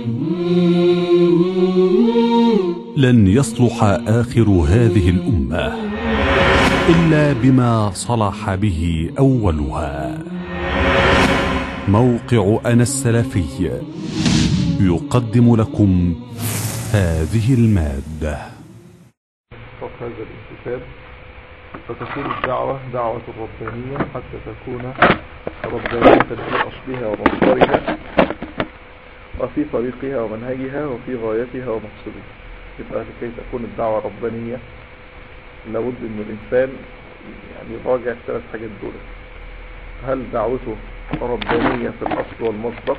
لن يصلح آخر هذه الأمة إلا بما صلح به أولها موقع أنا السلفي يقدم لكم هذه المادة فوق هذا الاستفاد فتكون الدعوة دعوة ربانية حتى تكون ربانية في أصلها ومصدرها وفي طريقها ومنهجها وفي غايتها ومقصدها يبقى لكي تكون الدعوة ربانية لابد ان الانسان يعني يراجع الثلاث حاجات دول هل دعوته ربانية في الاصل والمصدر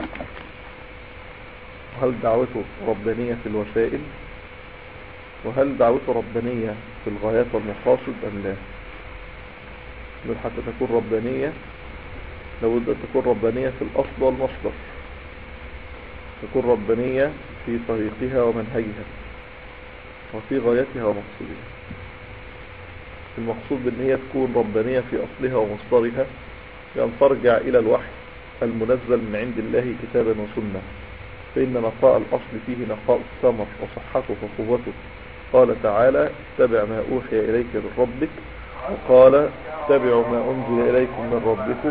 وهل دعوته ربانية في الوسائل وهل دعوته ربانية في الغايات والمقاصد ام لا بل حتى تكون ربانية لابد ان تكون ربانية في الاصل والمصدر تكون ربانية في طريقها ومنهجها وفي غايتها ومقصودها المقصود بان هي تكون ربانية في اصلها ومصدرها بان ترجع الى الوحي المنزل من عند الله كتابا وسنة فإن نقاء الأصل فيه نقاء الثمر وصحته وقوته قال تعالى اتبع ما أوحي إليك من ربك وقال اتبعوا ما أنزل إليكم من ربكم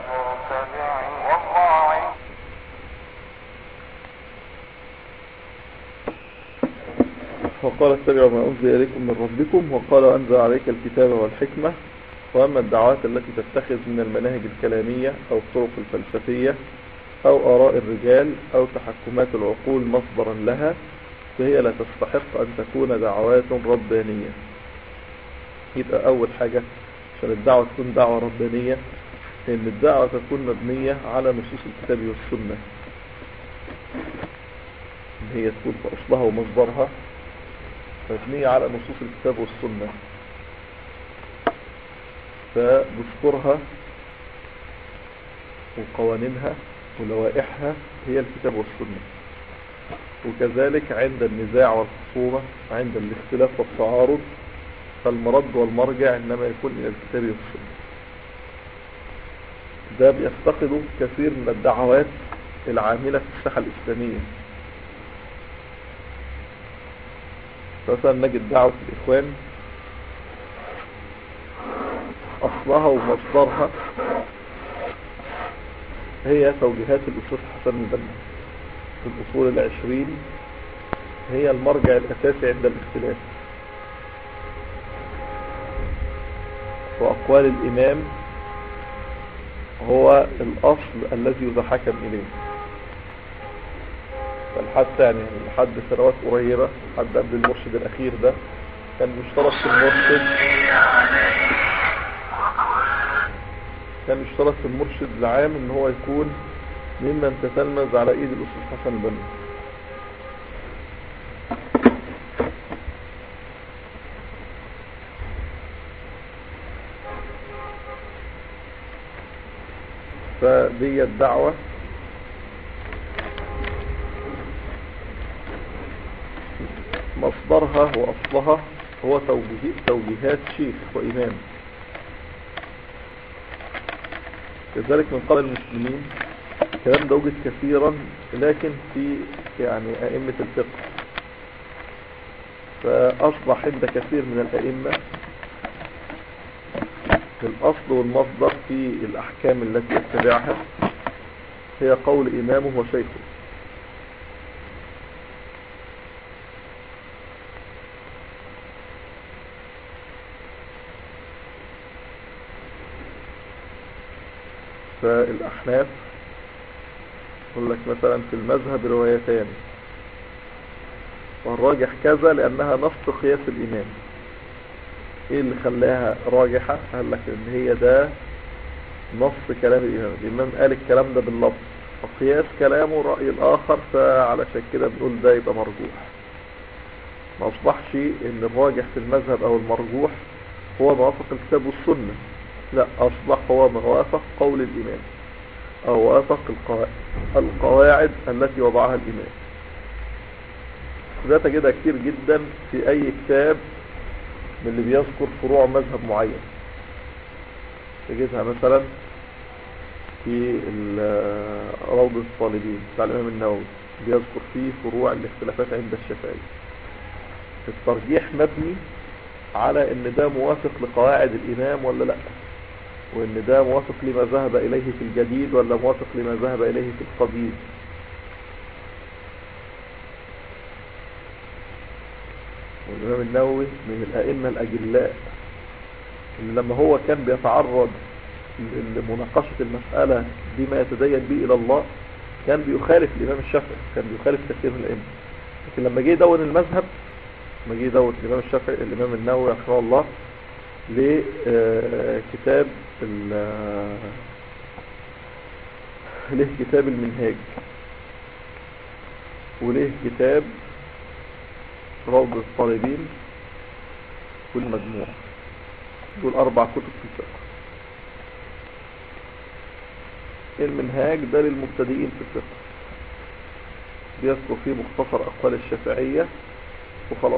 وقال اتبعوا ما أنزل إليكم من ربكم وقال أنزل عليك الكتاب والحكمة وأما الدعوات التي تتخذ من المناهج الكلامية أو الطرق الفلسفية أو آراء الرجال أو تحكمات العقول مصدرا لها فهي لا تستحق أن تكون دعوات ربانية يبقى أول حاجة عشان الدعوة تكون دعوة ربانية إن الدعوة تكون مبنية على نصوص الكتاب والسنة إن هي تكون في أصلها ومصدرها مبنية على نصوص الكتاب والسنة فدستورها وقوانينها ولوائحها هي الكتاب والسنة وكذلك عند النزاع والخصومة عند الاختلاف والتعارض فالمرد والمرجع إنما يكون إلى الكتاب والسنة ده بيفتقده كثير من الدعوات العاملة في الساحة الإسلامية مثلا نجد دعوة الإخوان أصلها ومصدرها هي توجيهات الأستاذ حسن البنا في الأصول العشرين هي المرجع الأساسي عند الاختلاف وأقوال الإمام هو الأصل الذي يتحكم إليه بل حتى يعني لحد سنوات قريبة حد قبل المرشد الأخير ده كان مشترك في المرشد كان يشترط في المرشد العام ان هو يكون ممن تتلمذ على ايد الاستاذ حسن البنا فدي الدعوة مصدرها واصلها هو توجيهات شيخ وامام كذلك من قبل المسلمين الكلام ده وجد كثيرا لكن في يعني أئمة الفقه فأصبح عند كثير من الأئمة الأصل والمصدر في الأحكام التي يتبعها هي قول إمامه وشيخه فالأحناف يقول لك مثلا في المذهب روايتان والراجح كذا لأنها نص قياس الإمام ايه اللي خلاها راجحة قال لك ان هي ده نص كلام الإمام الإمام قال الكلام ده باللفظ وقياس كلامه الرأي الآخر فعلشان كده بنقول ده يبقى مرجوح ما أصبحش ان الراجح في المذهب أو المرجوح هو ما وافق الكتاب والسنة لا أصبح هو ما وافق قول الإمام أو وافق القواعد التي وضعها الإمام ده تجدها كتير جدا في أي كتاب من اللي بيذكر فروع مذهب معين تجدها مثلا في ال- روض الطالبين بتاع الإمام النووي بيذكر فيه فروع الاختلافات عند الشافعي الترجيح مبني على ان ده موافق لقواعد الإمام ولا لا وان ده موافق لما ذهب إليه في الجديد ولا موافق لما ذهب إليه في القديم والإمام النووي من الأئمة الأجلاء اللي لما هو كان بيتعرض لمناقشة المسألة بما يتدين به إلى الله كان بيخالف الإمام الشافعي كان بيخالف كثير من الأئمة لكن لما جه يدون المذهب لما جه يدون الإمام الشافعي الإمام النووي رحمه الله لكتاب له كتاب المنهاج وله كتاب روض الطالبين والمجموع دول أربع كتب في الفقه المنهاج ده للمبتدئين في الفقه بيذكر فيه مختصر أقوال الشافعية وخلاص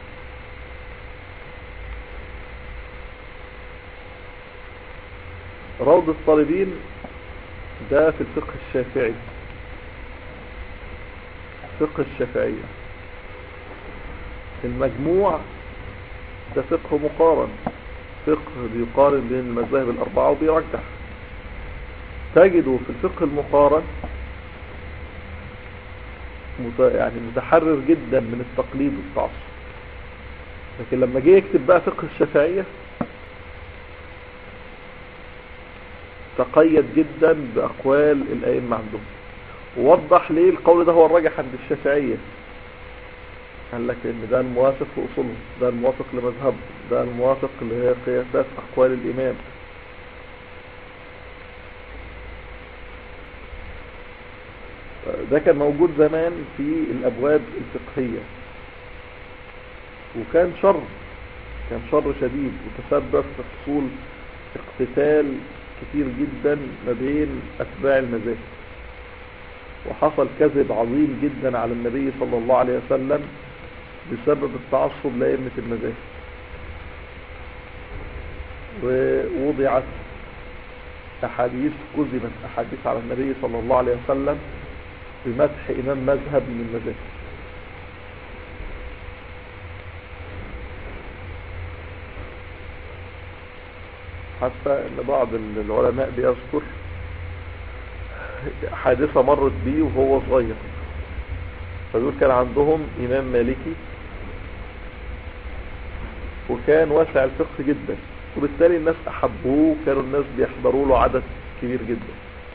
روض الطالبين ده في الفقه الشافعي فقه الشافعية المجموع ده فقه مقارن فقه بيقارن بين المذاهب الأربعة وبيرجح تجده في الفقه المقارن مت- يعني متحرر جدا من التقليد والتعصب لكن لما جه يكتب بقى فقه الشافعية تقيد جدا بأقوال الأئمة عندهم ووضح ليه القول ده هو الراجح عند الشافعية قال لك ان ده الموافق لأصولهم ده الموافق لمذهبهم ده الموافق لقياسات أقوال الإمام ده كان موجود زمان في الأبواب الفقهية وكان شر كان شر شديد وتسبب في حصول اقتتال كتير جدا ما بين أتباع المذاهب وحصل كذب عظيم جدا على النبي صلى الله عليه وسلم بسبب التعصب لأئمة المذاهب ووضعت أحاديث كذبت أحاديث على النبي صلى الله عليه وسلم بمدح إمام مذهب من المذاهب حتى ان بعض العلماء بيذكر حادثة مرت بيه وهو صغير فدول كان عندهم امام مالكي وكان واسع الفقه جدا وبالتالي الناس احبوه وكانوا الناس بيحضروا له عدد كبير جدا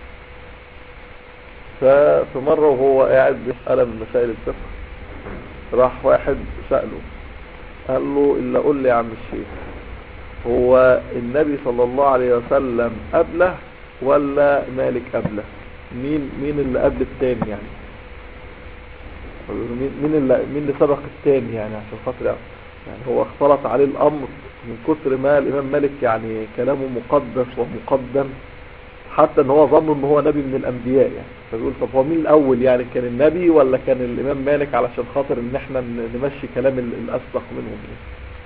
ففي مرة وهو قاعد بيسأل من مسائل الفقه راح واحد سأله قال له إلا قول لي يا عم الشيخ هو النبي صلى الله عليه وسلم قبله ولا مالك قبله مين مين اللي قبل التاني يعني مين مين اللي مين اللي سبق التاني يعني عشان خاطر يعني يعني هو اختلط عليه الامر من كتر ما الامام مالك يعني كلامه مقدس ومقدم حتى ان هو ظن ان هو نبي من الانبياء يعني فبيقول طب هو مين الاول يعني كان النبي ولا كان الامام مالك علشان خاطر ان احنا نمشي كلام ال- الاسبق منهم يعني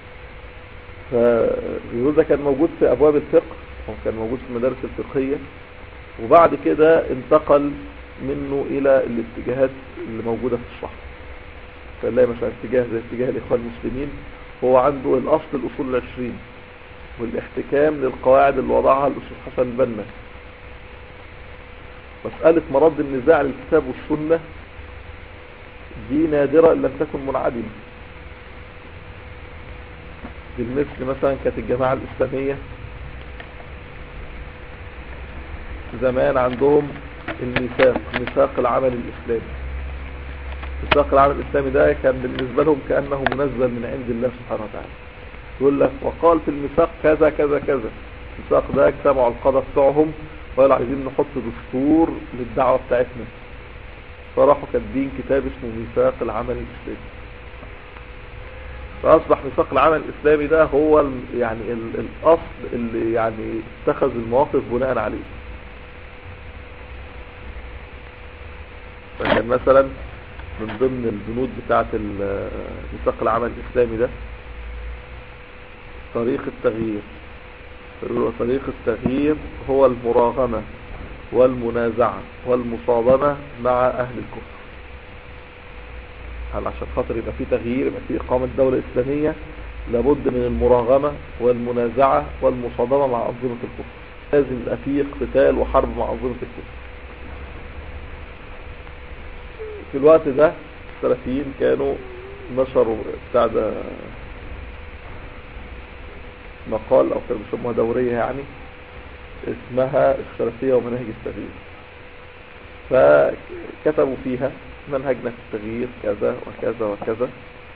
فبيقول ده كان موجود في ابواب الفقه وكان موجود في المدارس الفقهية وبعد كده انتقل منه الى الاتجاهات اللي موجودة في الصحراء فنلاقي مثلا اتجاه زي اتجاه الاخوان المسلمين هو عنده الاصل الاصول العشرين والاحتكام للقواعد اللي وضعها الاستاذ حسن البنا مسألة مرد النزاع للكتاب والسنة دي نادرة إن لم تكن منعدمة بالمثل مثلا كانت الجماعة الإسلامية زمان عندهم الميثاق ميثاق العمل الإسلامي ميثاق العمل الإسلامي ده كان بالنسبة لهم كأنه منزل من عند الله سبحانه وتعالى يقول لك وقال في الميثاق كذا كذا كذا الميثاق ده اجتمعوا القادة بتوعهم وقالوا عايزين نحط دستور للدعوة بتاعتنا فراحوا كاتبين كتاب اسمه ميثاق العمل الإسلامي فأصبح ميثاق العمل الإسلامي ده هو ال- يعني ال- الأصل اللي يعني اتخذ المواقف بناء عليه فكان مثلا من ضمن البنود بتاعة ال- ميثاق العمل الإسلامي ده طريق التغيير فيقولوا طريق التغيير هو المراغمة والمنازعة والمصادمة مع أهل الكفر هل عشان خاطر يبقى في تغيير يبقى في إقامة دولة إسلامية لابد من المراغمة والمنازعة والمصادمة مع أنظمة الكفر لازم يبقى في قتال وحرب مع أنظمة الكفر في الوقت ده السلفيين كانوا نشروا بتاع ده مقال او كانوا بيسموها دورية يعني اسمها السلفية ومناهج التغيير فكتبوا فيها منهجنا في التغيير كذا وكذا وكذا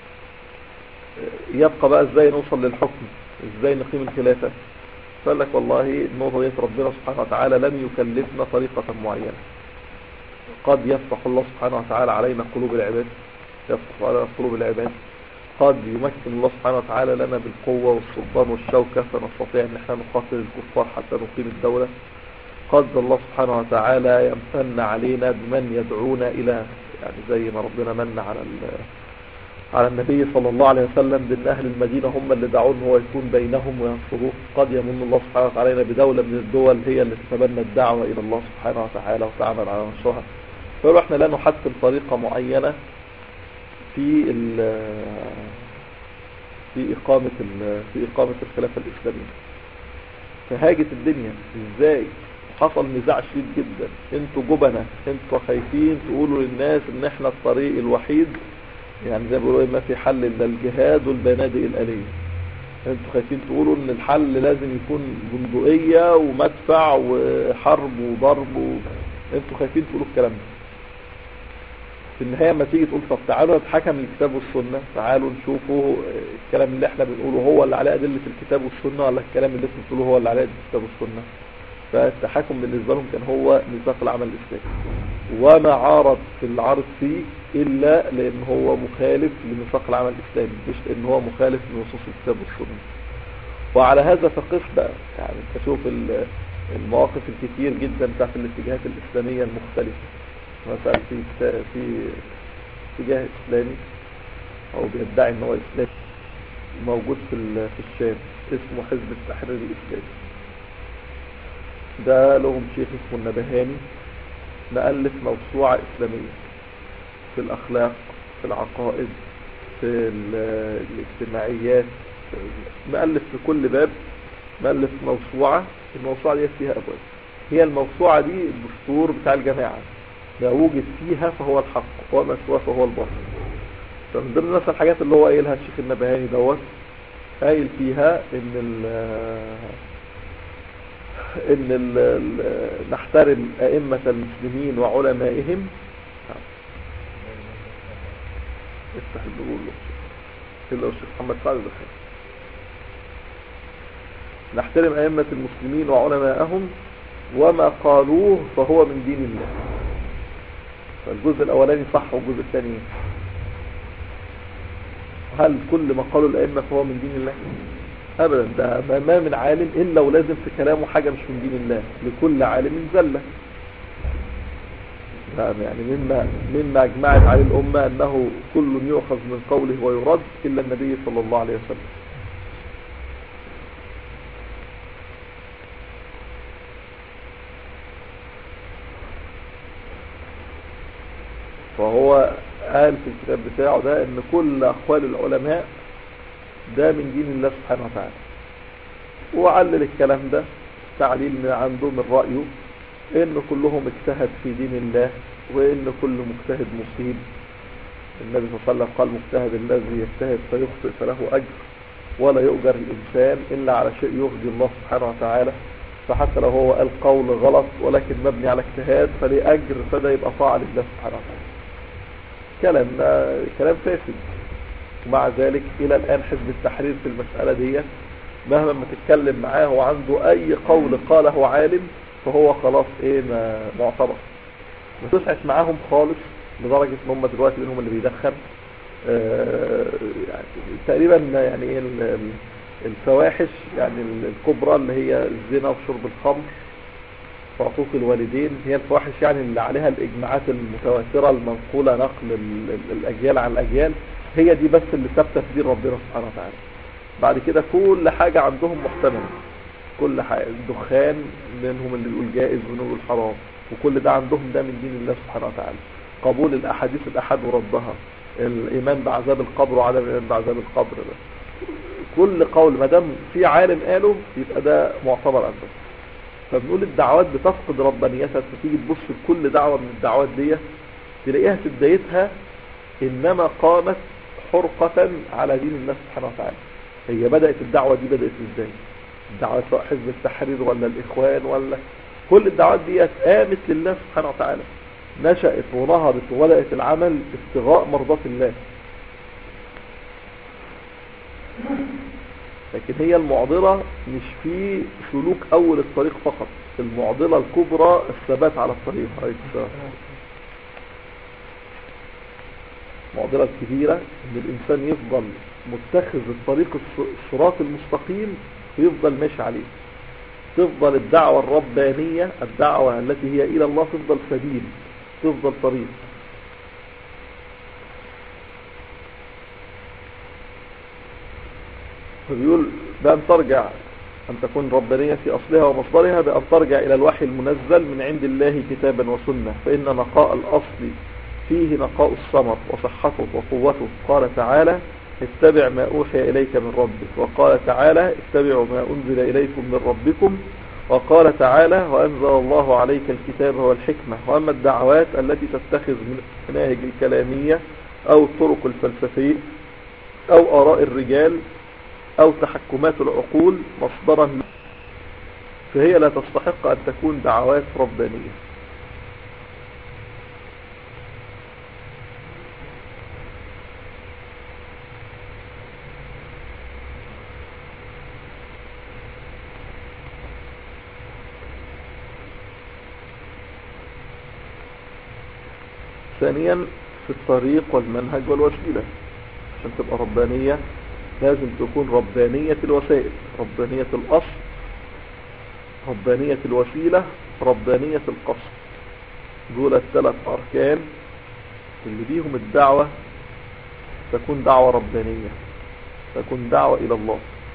يبقى بقى ازاي نوصل للحكم ازاي نقيم الخلافة فقال لك والله النقطة دي ربنا سبحانه وتعالى لم يكلفنا طريقة معينة قد يفتح الله سبحانه وتعالى علينا قلوب العباد يفتح علينا قلوب العباد قد يمكن الله سبحانه وتعالى لنا بالقوة والسلطان والشوكة فنستطيع ان احنا نقاتل الكفار حتى نقيم الدولة قد الله سبحانه وتعالى يمتن علينا بمن يدعونا الى يعني زي ما ربنا من على على النبي صلى الله عليه وسلم بان اهل المدينة هم اللي دعوه ان هو يكون بينهم وينصروه قد يمن الله سبحانه وتعالى علينا بدولة من الدول هي اللي تتبنى الدعوة الى الله سبحانه وتعالى وتعمل على نشرها فيقولوا احنا لا نحكم طريقة معينة في في إقامة في إقامة الخلافة الإسلامية فهاجت الدنيا إزاي حصل نزاع شديد جدا انتوا جبنة انتوا خايفين تقولوا للناس ان احنا الطريق الوحيد يعني زي ما بيقولوا ما في حل الا الجهاد والبنادق الآلية انتوا خايفين تقولوا ان الحل لازم يكون بندقية ومدفع وحرب وضرب و... انتوا خايفين تقولوا الكلام ده في النهاية ما تيجي تقول طب تعالوا نتحكم الكتاب والسنة تعالوا نشوفوا الكلام اللي احنا بنقوله هو اللي عليه أدلة الكتاب والسنة ولا الكلام اللي انتوا بتقولوه هو اللي عليه أدلة الكتاب والسنة فالتحكم بالنسبة لهم كان هو ميثاق العمل الإسلامي وما عارض في العرض فيه إلا لأن هو مخالف لميثاق العمل الإسلامي مش لأن هو مخالف لنصوص الكتاب والسنة وعلى هذا فقس بقى يعني تشوف المواقف الكتير جدا بتاعت الاتجاهات الإسلامية المختلفة مثلا في في اتجاه اسلامي او بيدعي ان هو اسلامي موجود في في الشام اسمه حزب التحرير الاسلامي ده لهم شيخ اسمه النبهاني مؤلف موسوعة اسلامية في الاخلاق في العقائد في الاجتماعيات مؤلف في كل باب مؤلف موسوعة الموسوعة دي فيها ابواب هي الموسوعة دي الدستور بتاع الجماعة ما وجد فيها فهو الحق وما سواه فهو الباطل فمن ضمن مثلا الحاجات اللي هو قايلها الشيخ النبهاني دوت قايل فيها ان ال ان ال نحترم ائمة المسلمين وعلمائهم افتح الدخول الا الشيخ محمد سعد الخير نحترم ائمة المسلمين وعلمائهم وما قالوه فهو من دين الله فالجزء الاولاني صح والجزء الثاني هل كل ما قالوا الائمه فهو من دين الله ابدا ده ما من عالم الا ولازم في كلامه حاجه مش من دين الله لكل عالم زله يعني مما مما اجمعت عليه الامه انه كل يؤخذ من قوله ويرد الا النبي صلى الله عليه وسلم فهو قال في الكتاب بتاعه ده ان كل اقوال العلماء ده من دين الله سبحانه وتعالى وعلل الكلام ده تعليل من عنده من رأيه ان كلهم اجتهد في دين الله وان كل مجتهد مصيب النبي صلى الله عليه وسلم قال مجتهد الذي يجتهد فيخطئ فله اجر ولا يؤجر الانسان الا على شيء يرضي الله سبحانه وتعالى فحتى لو هو قال قول غلط ولكن مبني على اجتهاد فليه اجر فده يبقى طاعه لله سبحانه وتعالى كلام كلام فاسد ومع ذلك الى الان حزب التحرير في المسألة دي مهما ما تتكلم معاه وعنده اي قول قاله عالم فهو خلاص ايه معتبر ما تسعت معاهم خالص لدرجة ان هم دلوقتي منهم اللي بيدخن آه يعني تقريبا يعني ايه الفواحش يعني الكبرى اللي هي الزنا وشرب الخمر وعقوق الوالدين هي الفواحش يعني اللي عليها الإجماعات المتواترة المنقولة نقل الأجيال عن الأجيال هي دي بس اللي ثابته في دين ربنا سبحانه وتعالى بعد كده كل حاجة عندهم محتملة كل حاجة الدخان منهم اللي يقول جائز ومنهم يقول حرام وكل ده عندهم ده من دين الله سبحانه وتعالى قبول الأحاديث الأحد وردها الإيمان بعذاب القبر وعدم الإيمان بعذاب القبر ده كل قول ما دام في عالم قاله يبقى ده معتبر عندهم فبنقول الدعوات بتفقد ربانيتها فتيجي تبص لكل دعوة من الدعوات دي تلاقيها في بدايتها إنما قامت حرقة على دين الله سبحانه وتعالى هي بدأت الدعوة دي بدأت ازاي الدعوة سواء حزب التحرير ولا الإخوان ولا كل الدعوات دي قامت لله سبحانه وتعالى نشأت ونهضت وبدأت العمل ابتغاء مرضات الله لكن هي المعضلة مش في سلوك أول الطريق فقط المعضلة الكبرى الثبات على الطريق عليك السلام. المعضلة الكبيرة ان الانسان يفضل متخذ الطريق الص- الصراط المستقيم ويفضل ماشي عليه تفضل الدعوة الربانية الدعوة التي هي الى الله تفضل سبيل تفضل طريق فبيقول بأن ترجع أن تكون ربانية في أصلها ومصدرها بأن ترجع إلى الوحي المنزل من عند الله كتابا وسنة فإن نقاء الأصل فيه نقاء الثمر وصحته وقوته قال تعالى اتبع ما أوحي إليك من ربك وقال تعالى اتبعوا ما أنزل إليكم من ربكم وقال تعالى وأنزل الله عليك الكتاب والحكمة وأما الدعوات التي تتخذ من مناهج الكلامية أو الطرق الفلسفية أو آراء الرجال أو تحكمات العقول مصدرا ل- فهي لا تستحق أن تكون دعوات ربانية ثانيا في الطريق والمنهج والوسيلة عشان تبقى ربانية لازم تكون ربانية الوسائل ربانية الأصل ربانية الوسيلة ربانية القصد دول الثلاث أركان اللي بيهم الدعوة تكون دعوة ربانية تكون دعوة إلى الله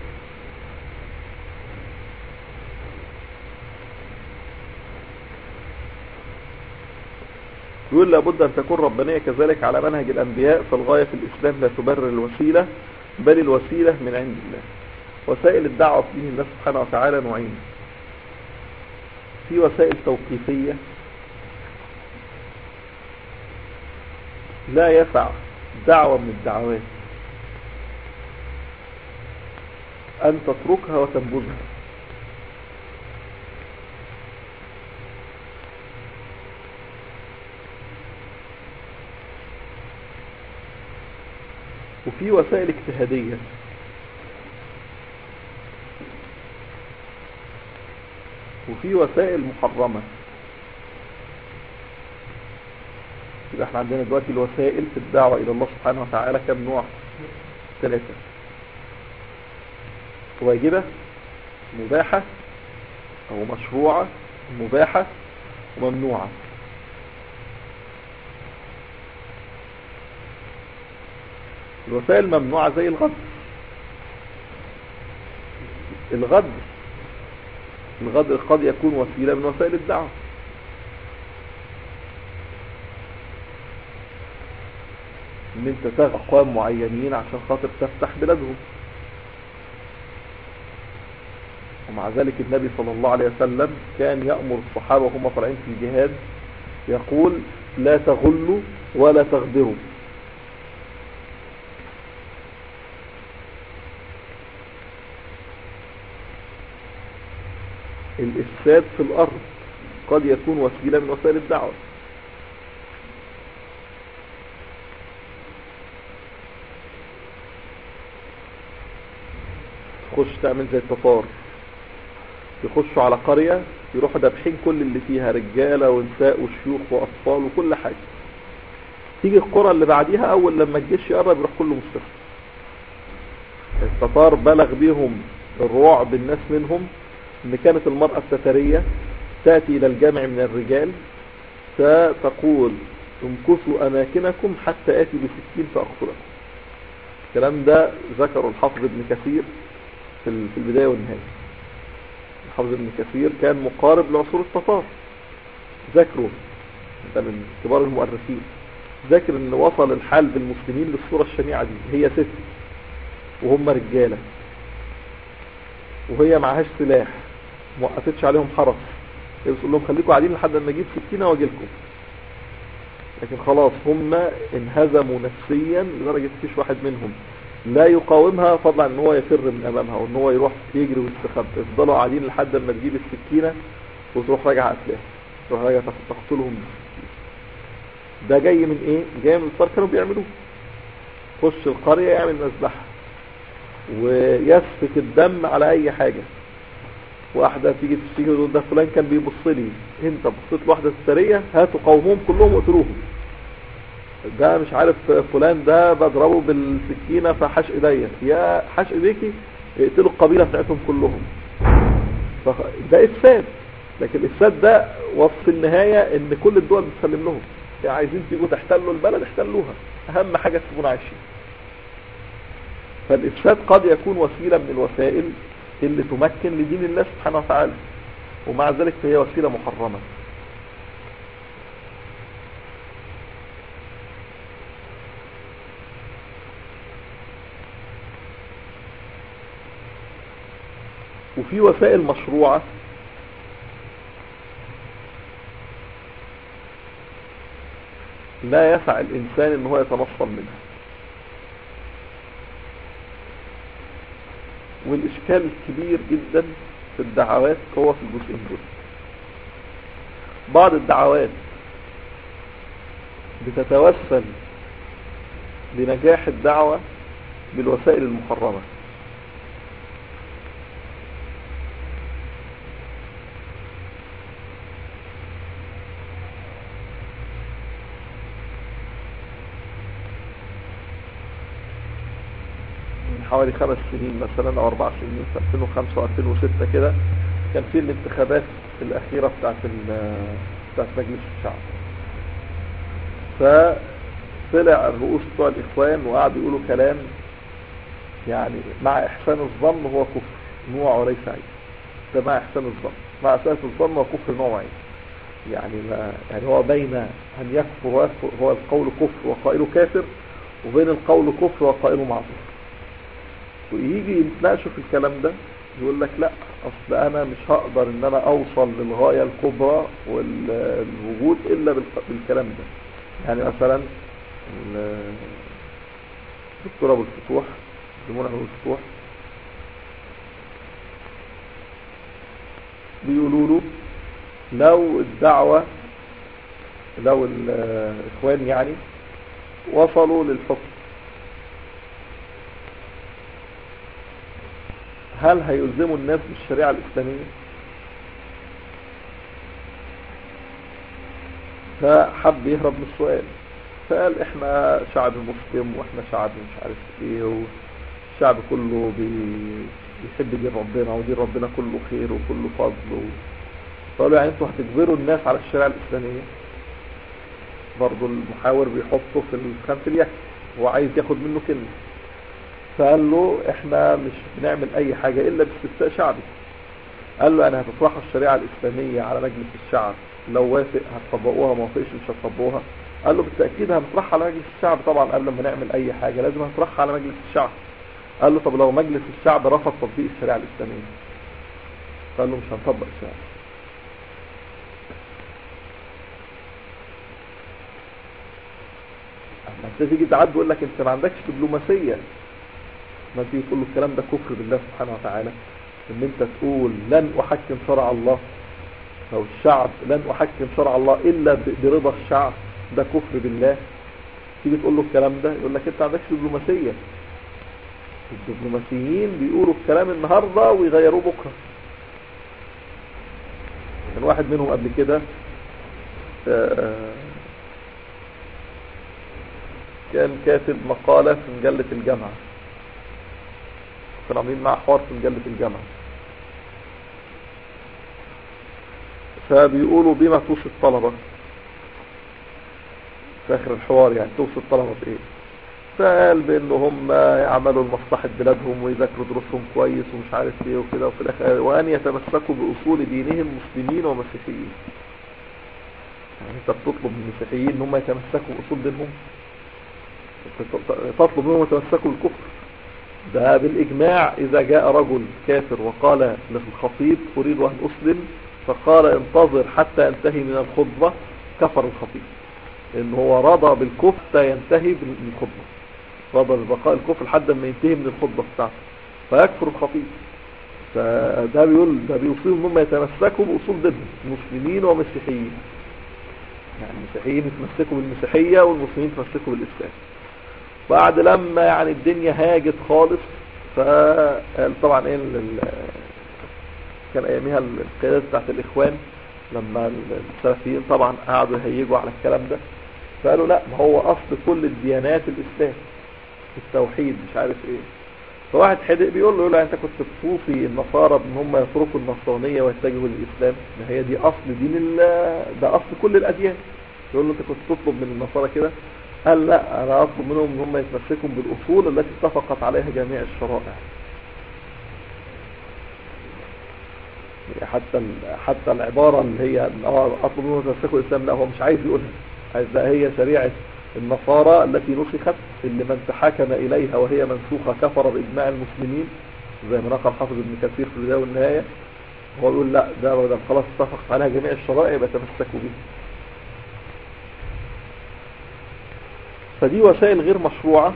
يقول لابد أن تكون ربانية كذلك على منهج الأنبياء فالغاية في الإسلام لا تبرر الوسيلة بل الوسيلة من عند الله وسائل الدعوة في دين الله سبحانه وتعالى نوعين في وسائل توقيفية لا يسع دعوة من الدعوات أن تتركها وتنبذها وفي وسائل اجتهادية وفي وسائل محرمة يبقى احنا عندنا دلوقتي الوسائل في الدعوة إلى الله سبحانه وتعالى كم نوع ثلاثة واجبة مباحة أو مشروعة مباحة وممنوعة الوسائل ممنوعة زي الغدر الغدر الغدر قد يكون وسيلة من وسائل الدعوة ان انت تغ اقوام معينين عشان خاطر تفتح بلادهم ومع ذلك النبي صلى الله عليه وسلم كان يأمر الصحابة وهم طالعين في الجهاد يقول لا تغلوا ولا تغدروا الإفساد في الأرض قد يكون وسيلة من وسائل الدعوة تخش تعمل زي التتار يخشوا على قرية يروحوا دابحين كل اللي فيها رجالة ونساء وشيوخ وأطفال وكل حاجة تيجي القرى اللي بعديها أول لما الجيش يقرب يروح كله مستشفى التتار بلغ بيهم الرعب الناس منهم ان كانت المرأة السترية تأتي الى الجامع من الرجال فتقول امكثوا اماكنكم حتى اتي بسكين فاقتلكم الكلام ده ذكره الحافظ ابن كثير في ال- في البداية والنهاية حافظ ابن كثير كان مقارب لعصور التتار ذاكروا ده من كبار المؤرخين ذاكر ان وصل الحال بالمسلمين للصورة الشنيعة دي هي ست وهم رجالة وهي معهاش سلاح موقفتش عليهم حرس هي بتقول لهم خليكم قاعدين لحد ما اجيب سكينة واجي لكم لكن خلاص هم انهزموا نفسيا لدرجة مفيش واحد منهم لا يقاومها فضلا عن ان هو يفر من امامها وان هو يروح يجري ويستخبى يفضلوا قاعدين لحد ما تجيب السكينة وتروح راجعة اسلحة تروح راجعة تقتلهم بالسكينة ده جاي من ايه جاي من الصار كانوا بيعملوه خش القرية يعمل مذبحة ويسفك الدم على اي حاجة واحدة تيجي تشتكي تقول ده فلان كان بيبص لي انت بصيت لواحدة السرية هاتوا قومهم كلهم واقتلوهم ده مش عارف فلان ده بضربه بالسكينة فحش ايديا يا حش ايديكي اقتلوا القبيلة بتاعتهم كلهم ده افساد لكن الافساد ده وصف النهاية ان كل الدول بتسلم لهم يعني عايزين تيجوا تحتلوا البلد احتلوها اهم حاجة تكونوا عايشين فالافساد قد يكون وسيلة من الوسائل اللي تمكن لدين الله سبحانه وتعالى ومع ذلك فهي وسيلة محرمة وفي وسائل مشروعة لا يسع الإنسان ان هو يتنصل منها والإشكال الكبير جدا في الدعوات هو في الجزئين دول بعض الدعوات بتتوسل لنجاح الدعوة بالوسائل المحرمة حوالي خمس سنين مثلا او اربع سنين في 2005 و2006 كده كان في الانتخابات الاخيرة بتاعت بتاعت مجلس الشعب فطلع الرؤوس بتوع الاخوان وقعدوا يقولوا كلام يعني مع احسان الظن هو كفر نوع وليس عيب ده مع احسان الظن مع اساس الظن هو كفر نوع عيب يعني ما يعني هو بين ان يكفر هو القول كفر وقائله كافر وبين القول كفر وقائله معصوم ويجي يتناقشوا في الكلام ده يقول لك لا اصل انا مش هقدر ان انا اوصل للغاية الكبرى والوجود الا بالكلام ده يعني مثلا الدكتور ابو الفتوح زمون ابو الفتوح بيقولوا له لو الدعوة لو الاخوان يعني وصلوا للحكم هل هيلزموا الناس بالشريعة الإسلامية فحب يهرب من السؤال فقال احنا شعب مسلم واحنا شعب مش عارف ايه والشعب كله بي... بيحب دين ربنا ودين ربنا كله خير وكله فضل و... فقالوا يعني انتوا هتجبروا الناس على الشريعة الإسلامية برضو المحاور بيحطه في خانة اليك هو عايز ياخد منه كلمة فقال له احنا مش بنعمل اي حاجة الا باستفتاء شعبي قال له انا هتطرحوا الشريعة الاسلامية على مجلس الشعب لو وافق هتطبقوها ما وافقش مش هتطبقوها قال له بالتأكيد هنطرحها على مجلس الشعب طبعا قبل ما نعمل اي حاجة لازم هنطرحها على مجلس الشعب قال له طب لو مجلس الشعب رفض تطبيق الشريعة الاسلامية قال له مش هنطبق الشريعة اما انت تيجي تعد يقول لك انت ما عندكش دبلوماسية ما تيجي تقول له الكلام ده كفر بالله سبحانه وتعالى ان انت تقول لن احكم شرع الله او الشعب لن احكم شرع الله الا برضا الشعب ده كفر بالله تيجي تقول له الكلام ده يقول لك انت عندكش دبلوماسية الدبلوماسيين بيقولوا الكلام النهاردة ويغيروه بكرة كان واحد منهم قبل كده كان كاتب مقالة في مجلة الجامعة كانوا عاملين معاه حوار في مجلة الجامعة فبيقولوا بما توصي الطلبة في اخر الحوار يعني توصي الطلبة بايه فقال بان هم يعملوا لمصلحة بلادهم ويذاكروا دروسهم كويس ومش عارف ايه وكده وفي الاخر وان يتمسكوا باصول دينهم مسلمين ومسيحيين يعني انت بتطلب من المسيحيين ان هم يتمسكوا باصول دينهم تطلب منهم يتمسكوا بالكفر ده بالاجماع اذا جاء رجل كافر وقال للخطيب اريد ان اسلم فقال انتظر حتى انتهي من الخطبة كفر الخطيب لان هو رضى بالكفر حتى ينتهي من الخطبة رضى ببقاء الكفر لحد ما ينتهي من الخطبة بتاعته فيكفر الخطيب فده بيقول ده بيوصيهم انهم يتمسكوا باصول دينهم مسلمين ومسيحيين يعني المسيحيين يتمسكوا بالمسيحية والمسلمين يتمسكوا بالاسلام بعد لما يعني الدنيا هاجت خالص فطبعا ايه كان ايامها القيادات بتاعت الاخوان لما السلفيين طبعا قعدوا يهيجوا على الكلام ده فقالوا لا ما هو اصل كل الديانات الاسلام التوحيد مش عارف ايه فواحد حدق بيقول له لا انت كنت بتوصي النصارى ان هم يتركوا النصرانية ويتجهوا للاسلام ما هي دي اصل دين ده اصل كل الاديان يقول له انت كنت تطلب من النصارى كده قال لا انا اطلب منهم ان هم يتمسكوا بالاصول التي اتفقت عليها جميع الشرائع حتى حتى العبارة اللي هي اطلب منهم يتمسكوا الاسلام لا هو مش عايز يقولها عايز ده هي شريعة النصارى التي نسخت اللي من تحاكم اليها وهي منسوخة كفر باجماع المسلمين زي ما نقل حافظ ابن كثير في البداية والنهاية هو يقول لا ده ده خلاص اتفقت عليها جميع الشرائع يبقى تمسكوا بيها فدي وسائل غير مشروعة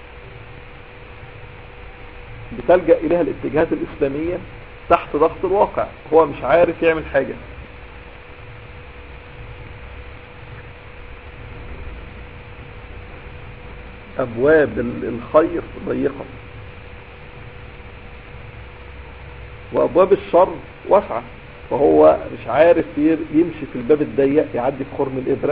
بتلجأ إليها الاتجاهات الإسلامية تحت ضغط الواقع هو مش عارف يعمل حاجة أبواب الخير ضيقة وأبواب الشر واسعة فهو مش عارف يمشي في الباب الضيق يعدي في خرم الإبرة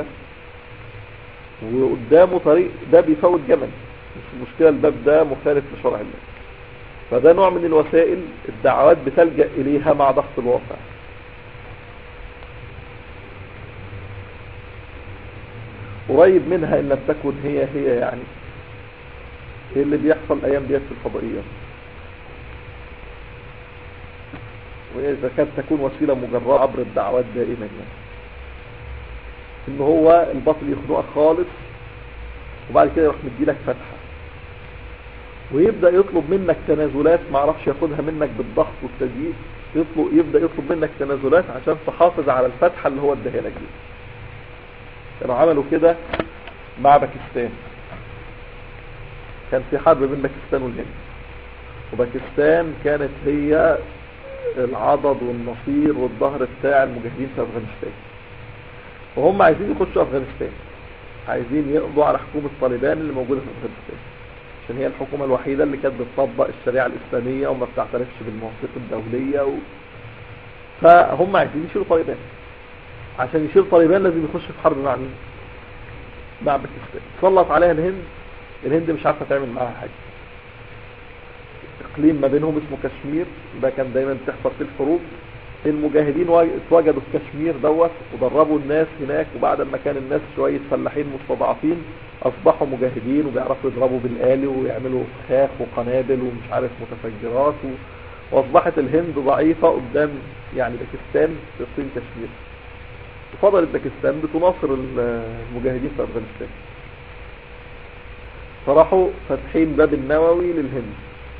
وقدامه طريق ده بيفوت جمل مش المشكلة الباب ده مخالف لشرع الله فده نوع من الوسائل الدعوات بتلجأ إليها مع ضغط الواقع قريب منها إن لم تكن هي هي يعني ايه اللي بيحصل ايام ديت في الفضائيات واذا كانت تكون وسيلة مجرد عبر الدعوات دائما يعني ان هو الباطل يخنقك خالص وبعد كده يروح مديلك فتحة ويبدأ يطلب منك تنازلات ما عرفش ياخدها منك بالضغط والتضييق يطلب يبدأ يطلب منك تنازلات عشان تحافظ على الفتحة اللي هو اداها لك دي كانوا عملوا كده مع باكستان كان في حرب بين باكستان والهند وباكستان كانت هي العضد والنصير والظهر بتاع المجاهدين في افغانستان وهم عايزين يخشوا افغانستان عايزين يقضوا على حكومة طالبان اللي موجودة في افغانستان عشان هي الحكومة الوحيدة اللي كانت بتطبق الشريعة الاسلامية وما بتعترفش بالمواثيق الدولية و... فهم عايزين يشيلوا طالبان عشان يشيل طالبان لازم يخش في حرب مع مين مع باكستان سلط عليها الهند الهند مش عارفة تعمل معاها حاجة اقليم ما بينهم اسمه كشمير ده كان دايما بتحصل في الحروب المجاهدين اتوجدوا في كشمير دوت ودربوا الناس هناك وبعد ما كان الناس شوية فلاحين مستضعفين اصبحوا مجاهدين وبيعرفوا يضربوا بالآلي ويعملوا فخاخ وقنابل ومش عارف متفجرات و... واصبحت الهند ضعيفة قدام يعني باكستان في صين كشمير وفضلت باكستان بتناصر المجاهدين في افغانستان فراحوا فاتحين باب النووي للهند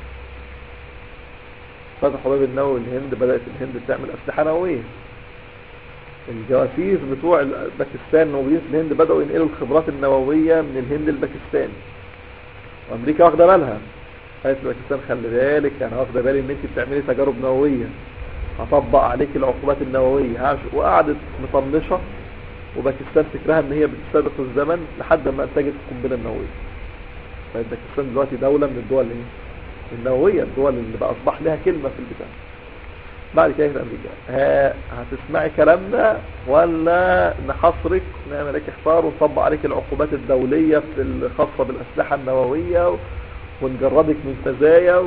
فتحوا باب النووي للهند بدأت الهند تعمل أسلحة نووية الجواسيس بتوع باكستان موجودين في الهند بدأوا ينقلوا الخبرات النووية من الهند لباكستان وأمريكا واخدة بالها قالت لباكستان خلي بالك أنا واخدة بالي إن أنت بتعملي تجارب نووية هطبق عليك العقوبات النووية وقعدت مطنشة وباكستان فكرها ان هي بتسابق الزمن لحد ما انتجت القنبله النوويه فباكستان دلوقتي دولة من الدول ايه النووية الدول اللي بقى اصبح لها كلمة في البتاع بعد كده في امريكا ها هتسمعي كلامنا ولا نحصرك نعمل لك احصار ونطبق عليك العقوبات الدولية في الخاصة بالاسلحة النووية ونجردك من فزايا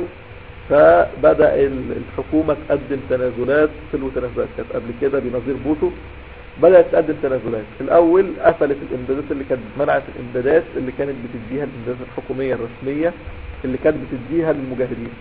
فبدأ الحكومة تقدم تنازلات تلو تنازلات كانت قبل كده بنظير بوتو بدأت تقدم تنازلات الأول قفلت الإمدادات اللي كانت منعت الإمدادات اللي كانت بتديها الإمدادات الحكومية الرسمية اللي كانت بتديها للمجاهدين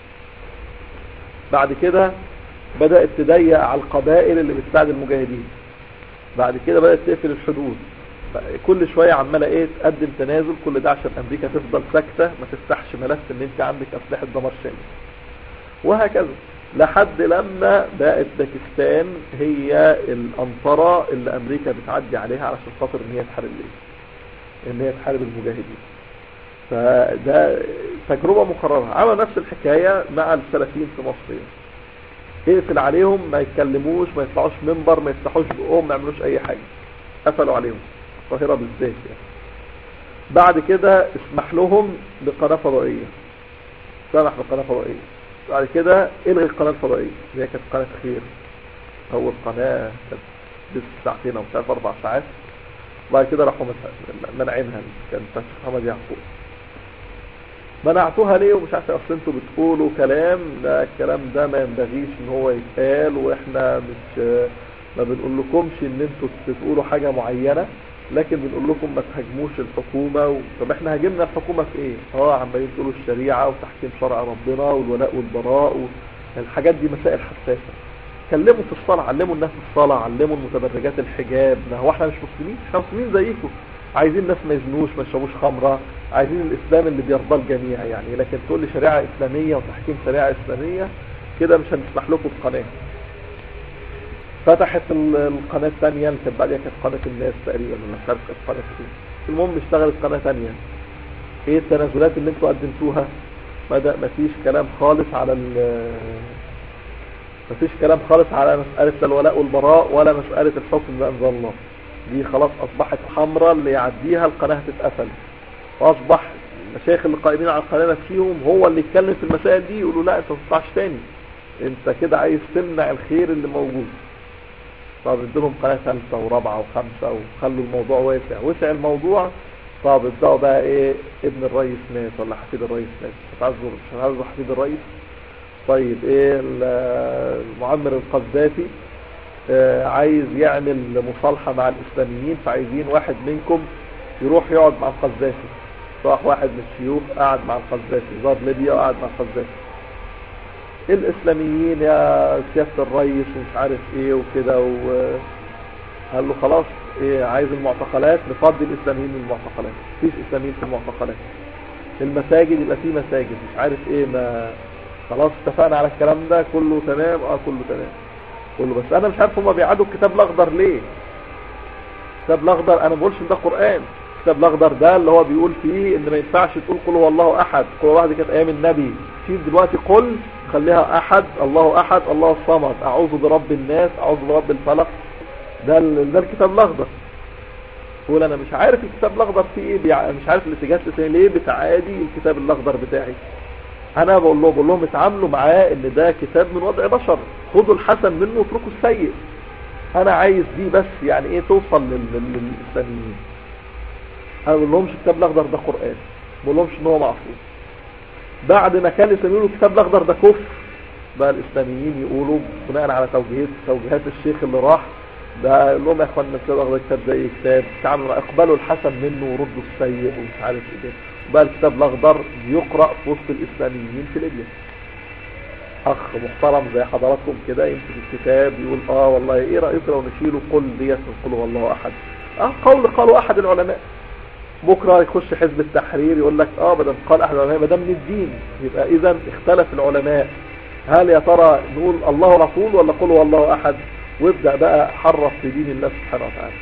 بعد كده بدأت تضيق على القبائل اللي بتساعد المجاهدين بعد كده بدأت تقفل الحدود كل شوية عمالة ايه تقدم تنازل كل ده عشان امريكا تفضل ساكتة ما تفتحش ملف ان انت عندك اسلحة دمار شامل وهكذا لحد لما بقت باكستان هي الانطرة اللي امريكا بتعدي عليها علشان خاطر ان هي تحارب ليه ان هي تحارب المجاهدين فده تجربة مكررة عمل نفس الحكاية مع السلفيين في مصر اقفل عليهم ما يتكلموش ما يطلعوش منبر ما يفتحوش بقهم ما يعملوش اي حاجة قفلوا عليهم القاهرة بالذات يعني بعد كده اسمح لهم بقناة فضائية سمح بقناة فضائية بعد كده الغي القناة الفضائية اللي هي كانت قناة خير اول قناة كانت بس ساعتين او مش عارف اربع ساعات بعد كده راحوا منعينها كان بتاع محمد يعقوب منعتوها ليه ومش عارف اصل انتوا بتقولوا كلام ده الكلام ده ما ينبغيش ان هو يتقال واحنا مش ما بنقول لكمش ان انتوا تقولوا حاجة معينة لكن بنقول لكم ما تهاجموش الحكومة و... طب احنا هاجمنا الحكومة في ايه اه عمالين تقولوا الشريعة وتحكيم شرع ربنا والولاء والبراء و... الحاجات دي مسائل حساسة كلموا في الصلاة علموا الناس الصلاة علموا المتبرجات الحجاب ما هو احنا مش مسلمين احنا مسلمين زيكم عايزين ناس ما يزنوش ما يشربوش خمرة عايزين الاسلام اللي بيرضى الجميع يعني لكن تقول لي شريعة اسلامية وتحكيم شريعة اسلامية كده مش هنسمح لكم في قناة فتحت القناة الثانية اللي كانت بعدها كانت قناة الناس تقريبا ولا مش عارف كانت قناة ايه المهم اشتغلت قناة ثانية ايه التنازلات اللي انتوا قدمتوها بدأ مفيش كلام خالص على ال مفيش كلام خالص على مسألة الولاء والبراء ولا مسألة الحكم بأنزل الله دي خلاص أصبحت حمراء اللي يعديها القناة تتقفل وأصبح المشايخ اللي قائمين على القناة نفسهم هو اللي يتكلم في المسائل دي يقولوا لا انت ما تطلعش تاني انت كده عايز تمنع الخير اللي موجود طب ادلهم قناة ثالثة ورابعة وخمسة وخلوا الموضوع واسع وسع الموضوع طب ابدأوا بقى ايه ابن الرئيس مات ولا حفيد الرئيس مات مش هتعذر مش هتعذر حفيد الرئيس طيب ايه المعمر القذافي اه عايز يعمل مصالحة مع الاسلاميين فعايزين واحد منكم يروح يقعد مع القذافي راح واحد من الشيوخ قعد مع القذافي زار ليبيا وقعد مع القذافي الاسلاميين يا سيادة الرئيس ومش عارف ايه وكده وقال له خلاص ايه عايز المعتقلات نفضي الاسلاميين من المعتقلات مفيش اسلاميين في المعتقلات المساجد يبقى في مساجد مش عارف ايه ما خلاص اتفقنا على الكلام ده كله تمام اه كله تمام كله بس انا مش عارف هما بيعادوا الكتاب الاخضر ليه الكتاب الاخضر انا ما بقولش ان ده قران الكتاب الاخضر ده اللي هو بيقول فيه ان ما ينفعش تقول قل هو الله احد قل هو واحد كانت ايام النبي شيل دلوقتي قل خليها احد الله احد الله الصمد اعوذ برب الناس اعوذ برب الفلق ده ده الكتاب الاخضر يقول انا مش عارف الكتاب الاخضر فيه ايه بيع... مش عارف الاتجاهات ليه بتعادي الكتاب الاخضر بتاعي انا بقول لهم بقول لهم اتعاملوا معاه ان ده كتاب من وضع بشر خدوا الحسن منه واتركوا السيء انا عايز دي بس يعني ايه توصل لل... للاسلاميين انا بقول لهمش الكتاب الاخضر ده قران بقول لهمش ان هو معصوم بعد ما كان يسمينه الكتاب الاخضر ده كفر بقى الاسلاميين يقولوا بناء على توجيهات توجيهات الشيخ اللي راح ده يقول لهم يا اخوانا الكتاب الاخضر كتاب زي كتاب تعملوا اقبلوا الحسن منه وردوا السيء ومش عارف ايه بقى الكتاب الاخضر بيقرا في وسط الاسلاميين في ليبيا اخ محترم زي حضراتكم كده يمسك الكتاب يقول اه والله ايه رايك لو نشيله قل ديت من قل هو الله احد اه قول قالوا احد العلماء بكرة يخش حزب التحرير يقول لك اه بدل قال احد العلماء ما ده من الدين يبقى اذا اختلف العلماء هل يا ترى نقول الله رسول ولا قل هو الله احد وابدأ بقى حرف في دين الله سبحانه وتعالى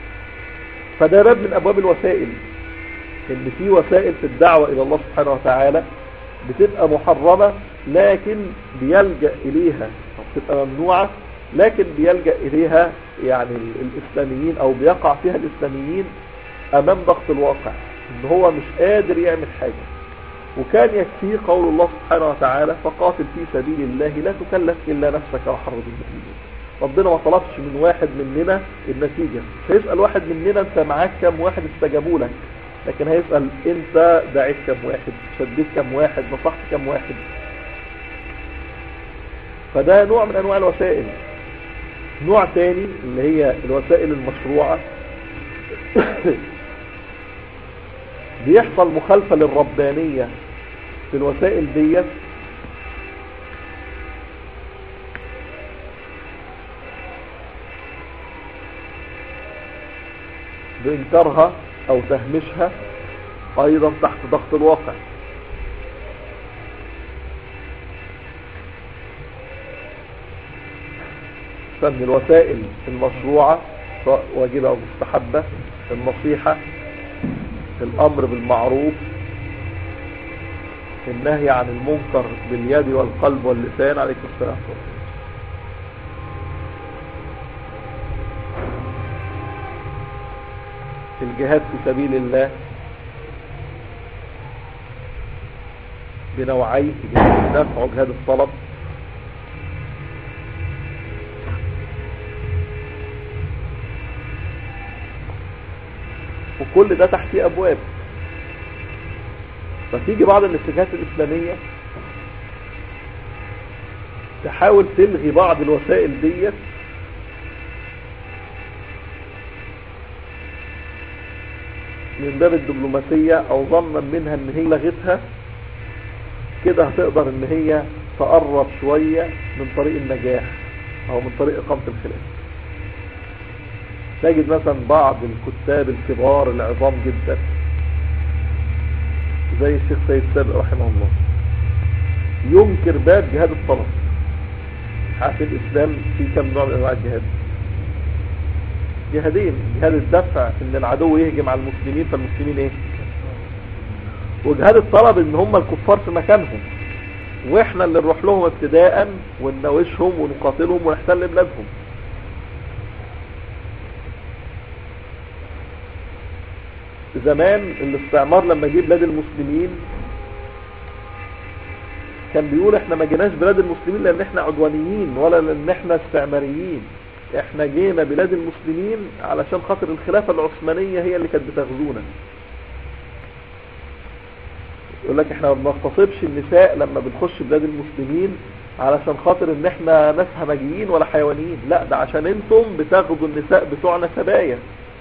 فده باب من ابواب الوسائل ان في وسائل في الدعوة الى الله سبحانه وتعالى بتبقى محرمة لكن بيلجأ اليها بتبقى ممنوعة لكن بيلجأ اليها يعني الاسلاميين او بيقع فيها الاسلاميين امام ضغط الواقع ان هو مش قادر يعمل حاجة وكان يكفيه قول الله سبحانه وتعالى فقاتل في سبيل الله لا تكلف الا نفسك وحرض المؤمنين ربنا ما طلبش من واحد مننا النتيجة مش هيسأل واحد مننا انت معاك كم واحد استجابوا لك لكن هيسأل انت دعيت كم واحد شديت كم واحد نصحت كم واحد فده نوع من انواع الوسائل نوع تاني اللي هي الوسائل المشروعة بيحصل مخالفة للربانية في الوسائل ديت بإنكارها أو تهميشها أيضا تحت ضغط الواقع فمن الوسائل المشروعة سواء واجبة أو مستحبة النصيحة الأمر بالمعروف النهي عن المنكر باليد والقلب واللسان عليكم السلام الجهاد في سبيل الله بنوعيه جهاد الدفع وجهاد الطلب وكل ده تحتيه ابواب فتيجي بعض الاتجاهات الاسلامية تحاول تلغي بعض الوسائل ديت من باب الدبلوماسية او ظنا منها ان هي لغتها كده هتقدر ان هي تقرب شوية من طريق النجاح او من طريق اقامة الخلاف تجد مثلا بعض الكتاب الكبار العظام جدا زي الشيخ سيد سابق رحمه الله ينكر باب جهاد الطلب عارف الاسلام في كم نوع من انواع الجهاد جهادين جهاد الدفع ان العدو يهجم على المسلمين فالمسلمين ايه وجهاد الطلب ان هم الكفار في مكانهم واحنا اللي نروح لهم ابتداء ونناوشهم ونقاتلهم ونحتل بلادهم زمان الاستعمار لما جه بلاد المسلمين كان بيقول احنا ما جيناش بلاد المسلمين لان احنا عدوانيين ولا لان احنا استعماريين احنا جينا بلاد المسلمين علشان خاطر الخلافة العثمانية هي اللي كانت بتغزونا يقول لك احنا ما بنغتصبش النساء لما بنخش بلاد المسلمين علشان خاطر ان احنا ناس همجيين ولا حيوانيين لا ده عشان انتم بتاخدوا النساء بتوعنا سبايا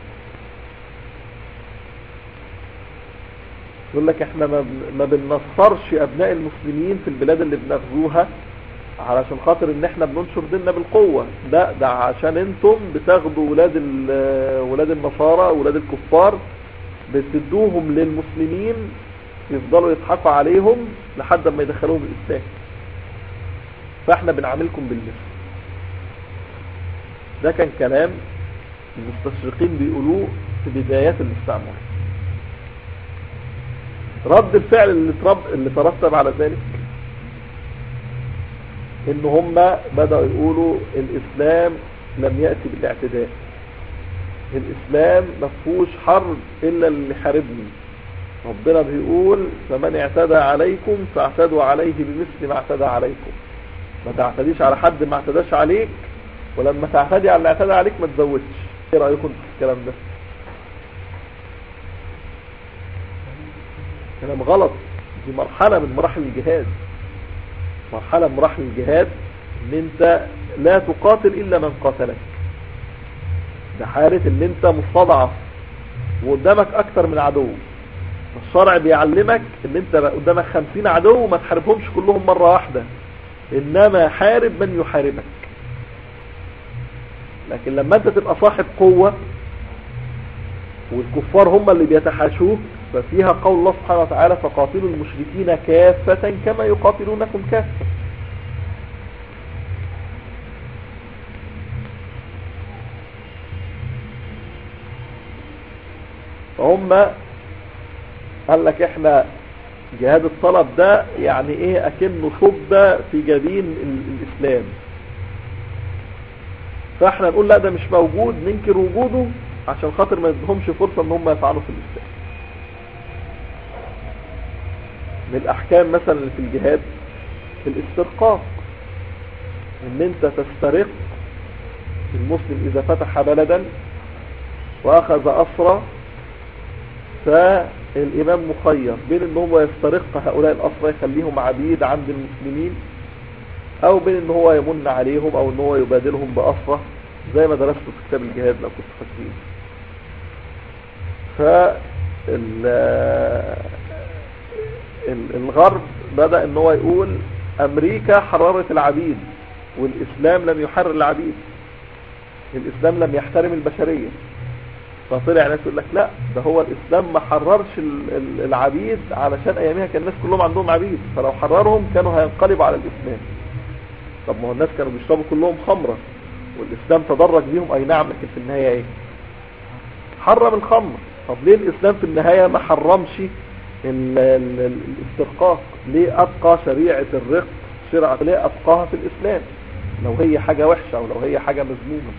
يقول لك احنا ما بننصرش ابناء المسلمين في البلاد اللي بنغزوها علشان خاطر ان احنا بننشر ديننا بالقوة لا ده عشان انتم بتاخدوا ولاد ولاد النصارى ولاد الكفار بتدوهم للمسلمين يفضلوا يضحكوا عليهم لحد ما يدخلوهم الاسلام فاحنا بنعاملكم بالمثل ده كان كلام المستشرقين بيقولوه في بدايات الاستعمار رد الفعل اللي, ترب اللي ترتب على ذلك ان هم بدأوا يقولوا الاسلام لم يأتي بالاعتداء الاسلام مفهوش حرب الا اللي حاربني ربنا بيقول فمن اعتدى عليكم فاعتدوا عليه بمثل ما اعتدى عليكم ما تعتديش على حد ما اعتداش عليك ولما تعتدي على اللي اعتدى عليك ما تزودش ايه رأيكم في الكلام ده كلام غلط دي مرحلة من مراحل الجهاد مرحلة من مراحل الجهاد ان انت لا تقاتل الا من قاتلك ده حالة ان انت مستضعف وقدامك اكتر من عدو الشرع بيعلمك ان انت قدامك خمسين عدو وما تحاربهمش كلهم مرة واحدة انما حارب من يحاربك لكن لما انت تبقى صاحب قوة والكفار هم اللي بيتحاشوك ففيها قول الله سبحانه وتعالى فقاتلوا المشركين كافة كما يقاتلونكم كافة فهم قال لك احنا جهاد الطلب ده يعني ايه اكنه صب في جبين الاسلام فاحنا نقول لا ده مش موجود ننكر وجوده عشان خاطر ما يدهمش فرصة ان هم يفعلوا في الاسلام من الاحكام مثلا اللي في الجهاد الاسترقاق ان انت تسترق المسلم اذا فتح بلدا واخذ اسرى فالامام مخير بين ان هو يسترق هؤلاء الاسرى يخليهم عبيد عند المسلمين او بين ان هو يمن عليهم او ان هو يبادلهم باسرى زي ما درسته في كتاب الجهاد لو كنت فاكرين ف الغرب بدأ ان هو يقول امريكا حررت العبيد والاسلام لم يحرر العبيد الاسلام لم يحترم البشرية فطلع ناس يقول لك لا ده هو الاسلام ما حررش العبيد علشان ايامها كان الناس كلهم عندهم عبيد فلو حررهم كانوا هينقلبوا على الاسلام طب ما هو الناس كانوا بيشربوا كلهم خمرة والاسلام تدرج بيهم اي نعم لكن في النهاية ايه حرم الخمر طب ليه الاسلام في النهاية ما حرمش الاسترقاق ليه ابقى شريعة الرق شرعة ليه ابقاها في الاسلام لو هي حاجة وحشة او لو هي حاجة مذمومة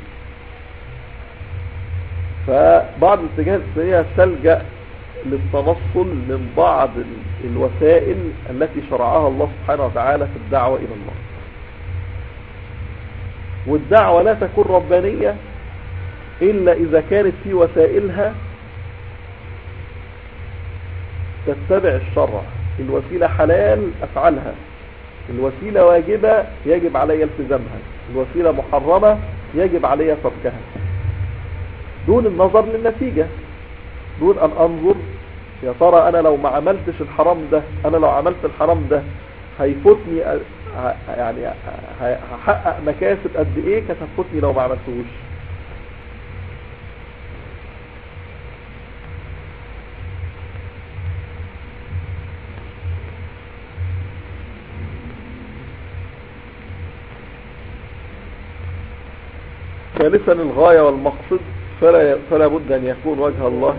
فبعض الاتجاهات الاسلامية تلجأ للتنصل من بعض الوسائل التي شرعها الله سبحانه وتعالى في الدعوة الى الله والدعوة لا تكون ربانية إلا إذا كانت في وسائلها تتبع الشرع الوسيلة حلال أفعلها الوسيلة واجبة يجب علي التزامها الوسيلة محرمة يجب علي تركها دون النظر للنتيجة دون أن أنظر يا ترى أنا لو ما عملتش الحرام ده أنا لو عملت الحرام ده هيفوتني يعني هحقق مكاسب قد ايه كانت هتفوتني لو ما عملتوش ثالثا الغاية والمقصد فلا, فلا بد أن يكون وجه الله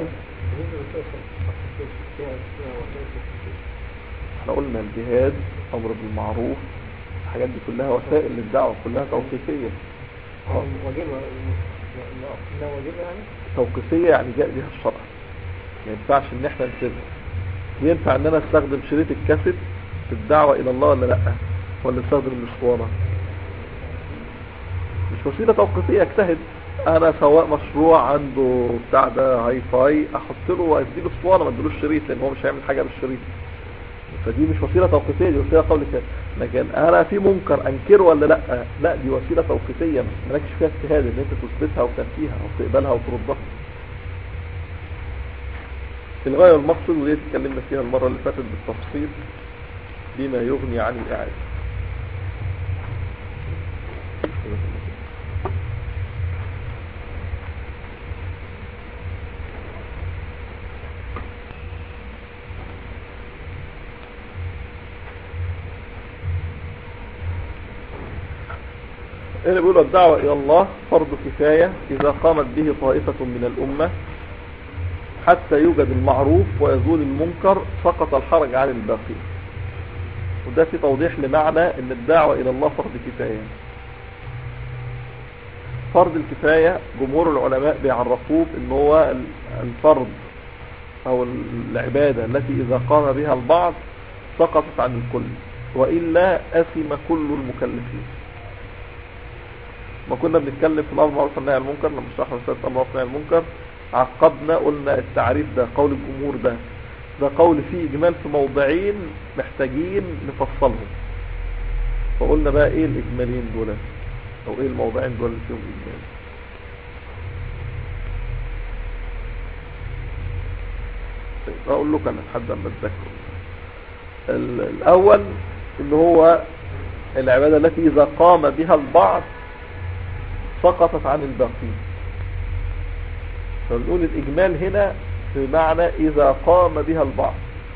احنا قلنا الجهاد أمر بالمعروف الحاجات دي كلها وسائل للدعوة كلها توقيفية توقيفية يعني جاء بها الشرع ما ينفعش ان احنا نسيبها ينفع ان انا استخدم شريط الكاسيت في الدعوة الى الله ولا لا ولا استخدم الاسطوانة مش وسيلة توقيفية اجتهد انا سواء مشروع عنده بتاع ده هاي فاي احط له واديله اسطوانة ما اديلوش شريط لان هو مش هيعمل حاجة بالشريط فدي مش وسيلة توقيفية دي وسيلة قول كده لكن انا في منكر انكره ولا لا لا دي وسيلة توقيفية مالكش فيها اجتهاد ان انت تثبتها وتنفيها وتقبلها وتردها الغاية والمقصد ودي اتكلمنا فيها المرة اللي فاتت بالتفصيل بما يغني عن الإعادة هنا بيقولوا الدعوة إلى الله فرض كفاية إذا قامت به طائفة من الأمة حتى يوجد المعروف ويزول المنكر سقط الحرج عن الباقي وده في توضيح لمعنى ان الدعوة الى الله فرض كفاية فرض الكفاية جمهور العلماء بيعرفوه ان هو الفرض او العبادة التي اذا قام بها البعض سقطت عن الكل وإلا أثم كل المكلفين ما كنا بنتكلم في الأمر معروف والنهي عن المنكر لما شرحنا مسألة الأمر معروف والنهي عن المنكر عقبنا قلنا التعريف ده قول الجمهور ده ده قول فيه إجمال في موضعين محتاجين نفصلهم فقلنا بقى إيه الإجمالين دول أو إيه الموضعين دول اللي فيهم إجمال طيب أقول لك أنا لحد أما أتذكر الأول اللي هو العبادة التي إذا قام بها البعض سقطت عن الباقين فنقول الإجمال هنا بمعنى إذا قام بها البعض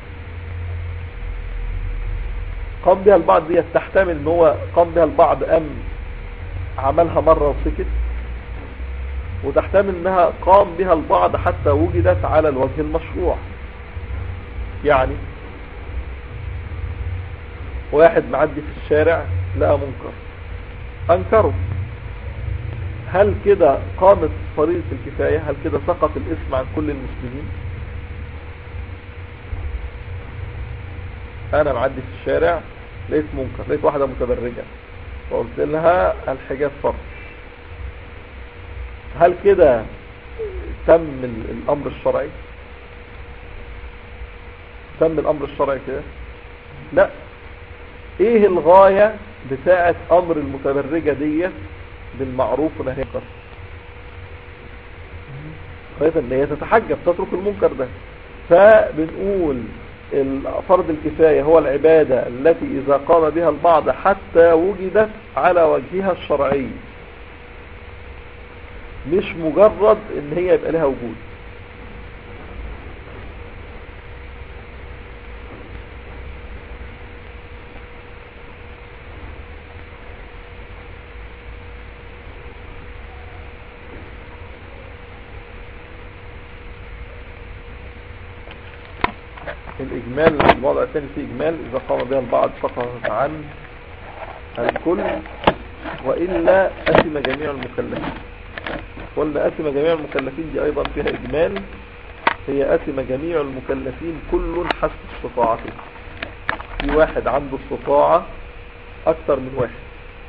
قام بها البعض دي تحتمل ان هو قام بها البعض أم عملها مرة وسكت وتحتمل انها قام بها البعض حتى وجدت على الوجه المشروع يعني واحد معدي في الشارع لقى منكر انكره هل كده قامت فريضة الكفاية هل كده سقط الاسم عن كل المسلمين انا معدي في الشارع لقيت منكر لقيت واحدة متبرجة فقلت لها الحجاب فرض هل كده تم الامر الشرعي تم الامر الشرعي كده لا ايه الغاية بتاعة امر المتبرجة ديت بالمعروف ونهي القصر فإذا ان هي تتحجب تترك المنكر ده فبنقول فرض الكفاية هو العبادة التي إذا قام بها البعض حتى وجدت على وجهها الشرعي مش مجرد ان هي يبقى لها وجود الإجمال الوضع الثاني فيه إجمال إذا قام بها البعض سقطت عن الكل وإلا أثم جميع المكلفين قلنا أثم جميع المكلفين دي أيضا فيها إجمال هي أثم جميع المكلفين كل حسب استطاعته في واحد عنده استطاعة أكثر من واحد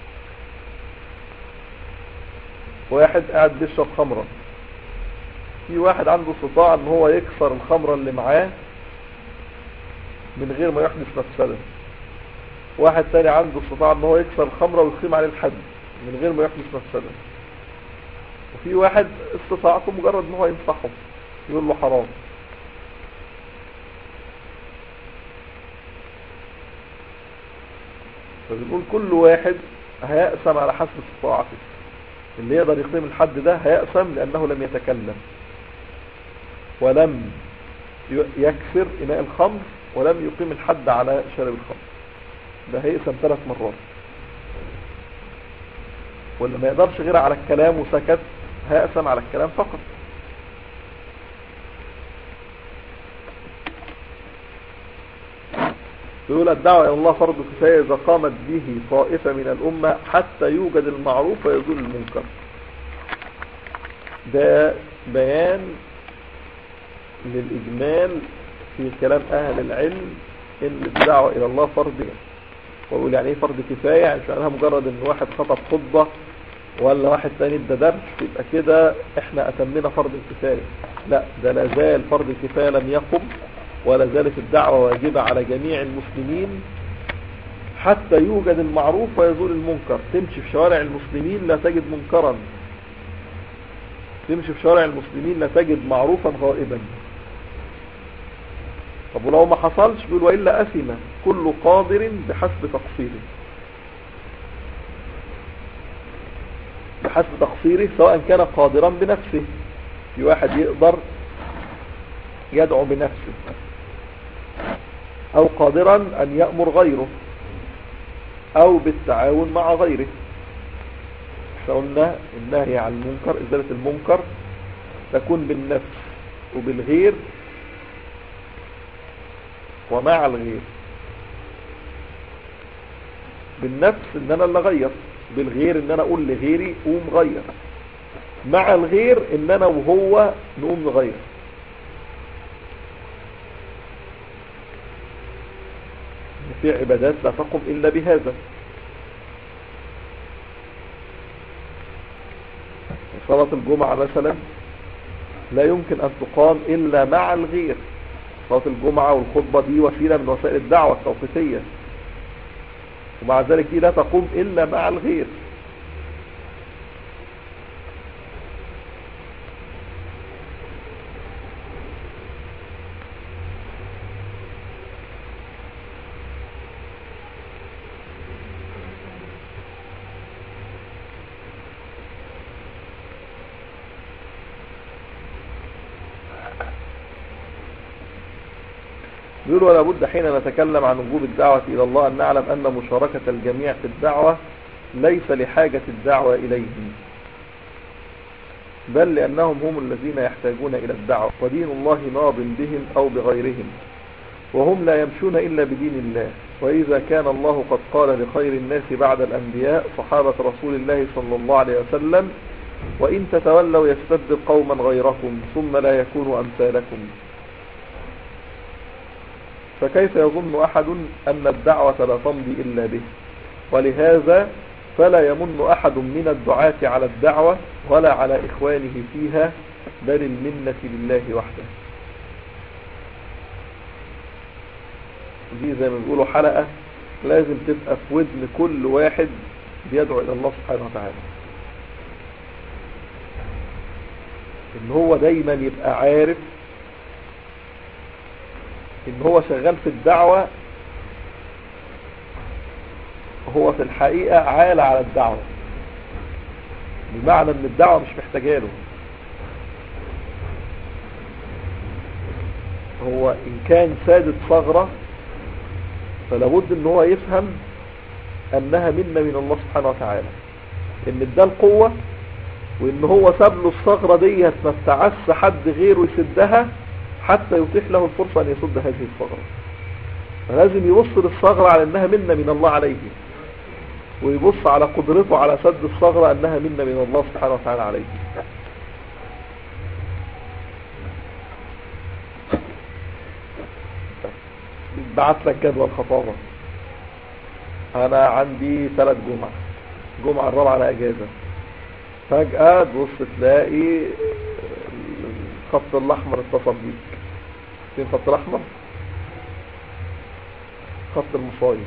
واحد قاعد بيشرب خمرة في واحد عنده استطاعة ان هو يكسر الخمرة اللي معاه من غير ما يحدث مفسدة واحد تاني عنده استطاعة ان هو يكسر الخمرة ويقيم عليه الحد من غير ما يحدث مفسدة وفي واحد استطاعته مجرد ان هو ينصحه يقول له حرام فبنقول كل واحد هيأسم على حسب استطاعته اللي يقدر يقيم الحد ده هيأسم لأنه لم يتكلم ولم يكسر إناء الخمر ولم يقيم الحد على شرب الخمر ده هيقسم ثلاث مرات واللي ما يقدرش غير على الكلام وسكت هيقسم على الكلام فقط يقول الدعوة إلى الله فرض كفاية إذا قامت به طائفة من الأمة حتى يوجد المعروف ويزول المنكر ده بيان للإجمال في كلام أهل العلم إن الدعوة إلى الله فرض ويقول يعني إيه فرض كفاية يعني مش معناها مجرد إن واحد خطب خطبة ولا واحد تاني ادى درس يبقى كده احنا أتمنا فرض الكفاية لا ده لا زال فرض الكفاية لم يقم ولا زالت الدعوة واجبة على جميع المسلمين حتى يوجد المعروف ويزول المنكر تمشي في شوارع المسلمين لا تجد منكرا تمشي في شوارع المسلمين لا تجد معروفا غائبا طب ولو ما حصلش بيقول وإلا أثم كل قادر بحسب تقصيره بحسب تقصيره سواء كان قادرا بنفسه في واحد يقدر يدعو بنفسه أو قادرا أن يأمر غيره أو بالتعاون مع غيره احنا قلنا النهي عن المنكر إزالة المنكر تكون بالنفس وبالغير ومع الغير بالنفس ان انا اللي اغير بالغير ان انا اقول لغيري قوم غير مع الغير ان انا وهو نقوم نغير في عبادات لا تقم إلا بهذا صلاة الجمعة مثلا لا يمكن أن تقام إلا مع الغير صلاة الجمعة والخطبة دي وسيلة من وسائل الدعوة التوقيتية ومع ذلك دي لا تقوم إلا مع الغير يقول ولا بد حين نتكلم عن وجوب الدعوة إلى الله أن نعلم أن مشاركة الجميع في الدعوة ليس لحاجة الدعوة إليهم بل لأنهم هم الذين يحتاجون إلى الدعوة ودين الله ماض بهم أو بغيرهم وهم لا يمشون إلا بدين الله وإذا كان الله قد قال لخير الناس بعد الأنبياء صحابة رسول الله صلى الله عليه وسلم وإن تتولوا يستبدل قوما غيركم ثم لا يكونوا أمثالكم فكيف يظن أحد أن الدعوة لا تمضي إلا به ولهذا فلا يمن أحد من الدعاة على الدعوة ولا على إخوانه فيها بل المنة لله وحده دي زي ما بيقولوا حلقة لازم تبقى في ودن كل واحد بيدعو إلى الله سبحانه وتعالى ان هو دايما يبقى عارف ان هو شغال في الدعوة هو في الحقيقة عالة على الدعوة بمعنى ان الدعوة مش محتاجاله هو ان كان سادة ثغرة فلابد ان هو يفهم انها منا من الله سبحانه وتعالى ان ده القوة وان هو ساب له الثغرة ديت ما ابتعث حد غيره يسدها حتى يتيح له الفرصة ان يسد هذه الثغرة فلازم يبص للثغرة على انها منا من الله عليه ويبص على قدرته على سد الثغرة انها منا من الله سبحانه وتعالى عليه بعت لك جدول خطابة انا عندي ثلاث جمع الجمعة الرابعة على اجازة فجأة تبص تلاقي الخط الاحمر اتصل بيك فين الخط الاحمر خط المصايب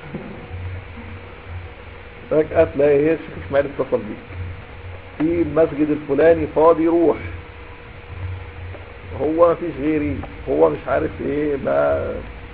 فجأة تلاقي ايه الشيخ اسماعيل اتصل بيك في المسجد الفلاني فاضي روح هو ما فيش غيري هو مش عارف ايه ما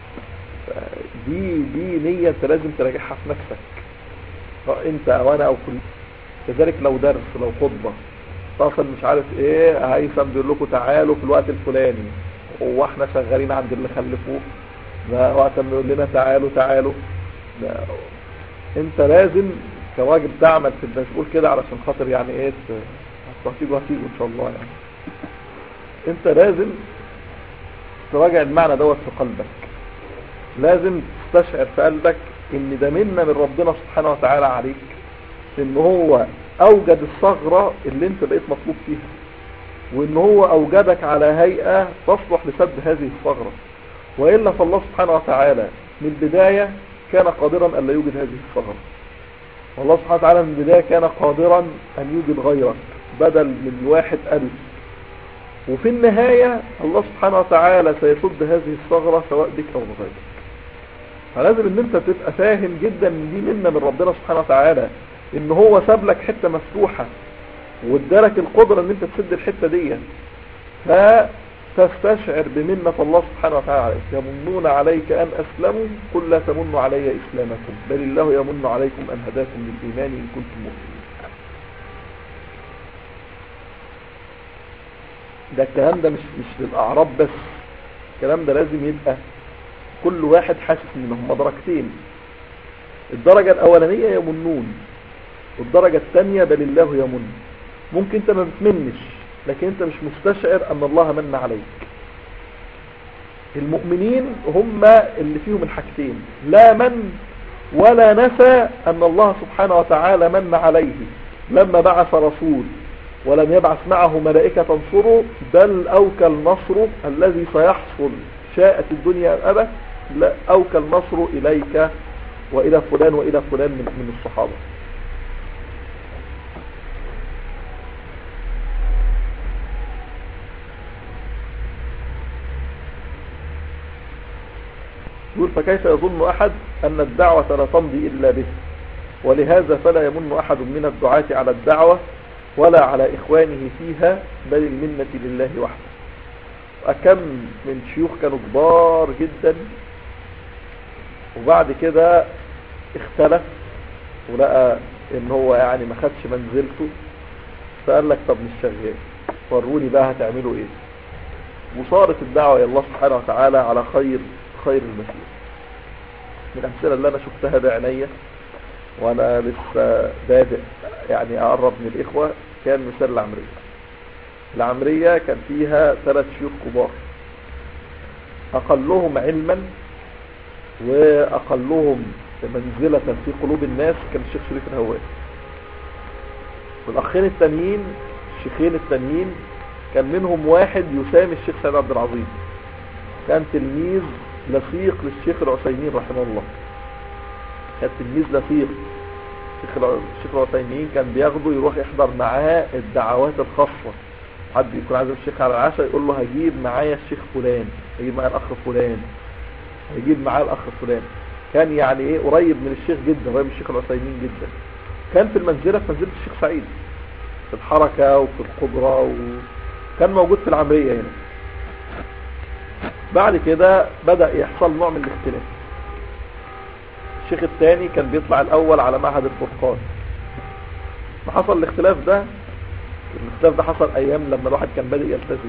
دي دي نية انت لازم تراجعها في نفسك انت او انا او كل كذلك لو درس لو خطبة اتصل مش عارف ايه هيثم بيقول لكم تعالوا في الوقت الفلاني هو احنا شغالين عند اللي خلفوه ده وقت ما يقول لنا تعالوا تعالوا ده انت لازم كواجب تعمل في المشغول كده علشان خاطر يعني ايه هتيجوا هتيجوا ان شاء الله يعني انت لازم تراجع المعنى دوت في قلبك لازم تستشعر في قلبك ان ده منا من ربنا سبحانه وتعالى عليك ان هو اوجد الثغرة اللي انت بقيت مطلوب فيها وان هو اوجدك على هيئة تصلح لسد هذه الثغرة وإلا فالله سبحانه وتعالى من البداية كان قادرا أن لا يوجد هذه الثغرة والله سبحانه وتعالى من البداية كان قادرا أن يوجد غيرك بدل من واحد ألف وفي النهاية الله سبحانه وتعالى سيسد هذه الثغرة سواء بك أو بغيرك فلازم ان انت تبقى فاهم جدا ان دي منا من ربنا سبحانه وتعالى ان هو ساب لك حتة مفتوحة وادالك القدرة ان انت تسد الحتة دي فتستشعر بمنة الله سبحانه وتعالى عليك يمنون عليك ان اسلموا قل لا تمنوا علي اسلامكم بل الله يمن عليكم ان هداكم للايمان ان كنتم مؤمنين ده الكلام ده مش مش للاعراب بس الكلام ده لازم يبقى كل واحد حاسس ان هم درجتين الدرجة الاولانية يمنون والدرجة الثانية بل الله يمن ممكن انت ما بتمنش لكن انت مش مستشعر ان الله من عليك المؤمنين هم اللي فيهم الحاجتين لا من ولا نسى ان الله سبحانه وتعالى من عليه لما بعث رسول ولم يبعث معه ملائكة تنصره بل اوكى النصر الذي سيحصل شاءت الدنيا أبا لا أوكى النصر إليك وإلى فلان وإلى فلان من, من الصحابة يقول فكيف يظن أحد أن الدعوة لا تمضي إلا به ولهذا فلا يمن أحد من الدعاة على الدعوة ولا على إخوانه فيها بل المنة لله وحده وأكم من شيوخ كانوا كبار جدا وبعد كده اختلف ولقى ان هو يعني ما خدش منزلته فقال لك طب مش شغال وروني بقى هتعملوا ايه وصارت الدعوة الى الله سبحانه وتعالى على خير خير المسير من الامثله اللي انا شفتها بعينيا وانا لسه بادئ يعني اقرب من الاخوة كان مثال العمرية العمرية كان فيها ثلاث شيوخ كبار اقلهم علما واقلهم منزلة في قلوب الناس كان الشيخ شريف الهواري والاخين التانيين الشيخين التانيين كان منهم واحد يسامي الشيخ سيد عبد العظيم كان تلميذ لصيق للشيخ العثيمين رحمه الله كان تلميذ لصيق الشيخ العثيمين كان بياخده يروح يحضر معاه الدعوات الخاصة حد يكون عايز الشيخ على العشاء يقول له هجيب معايا الشيخ فلان هجيب معايا الاخ فلان هيجيب معاه الاخ فلان كان يعني ايه قريب من الشيخ جدا قريب من الشيخ العثيمين جدا كان في المنزلة في منزلة الشيخ سعيد في الحركة وفي القدرة و... كان موجود في العمرية هنا بعد كده بدأ يحصل نوع من الاختلاف الشيخ الثاني كان بيطلع الاول على معهد الفرقان ما حصل الاختلاف ده الاختلاف ده حصل ايام لما الواحد كان بادئ يلتزم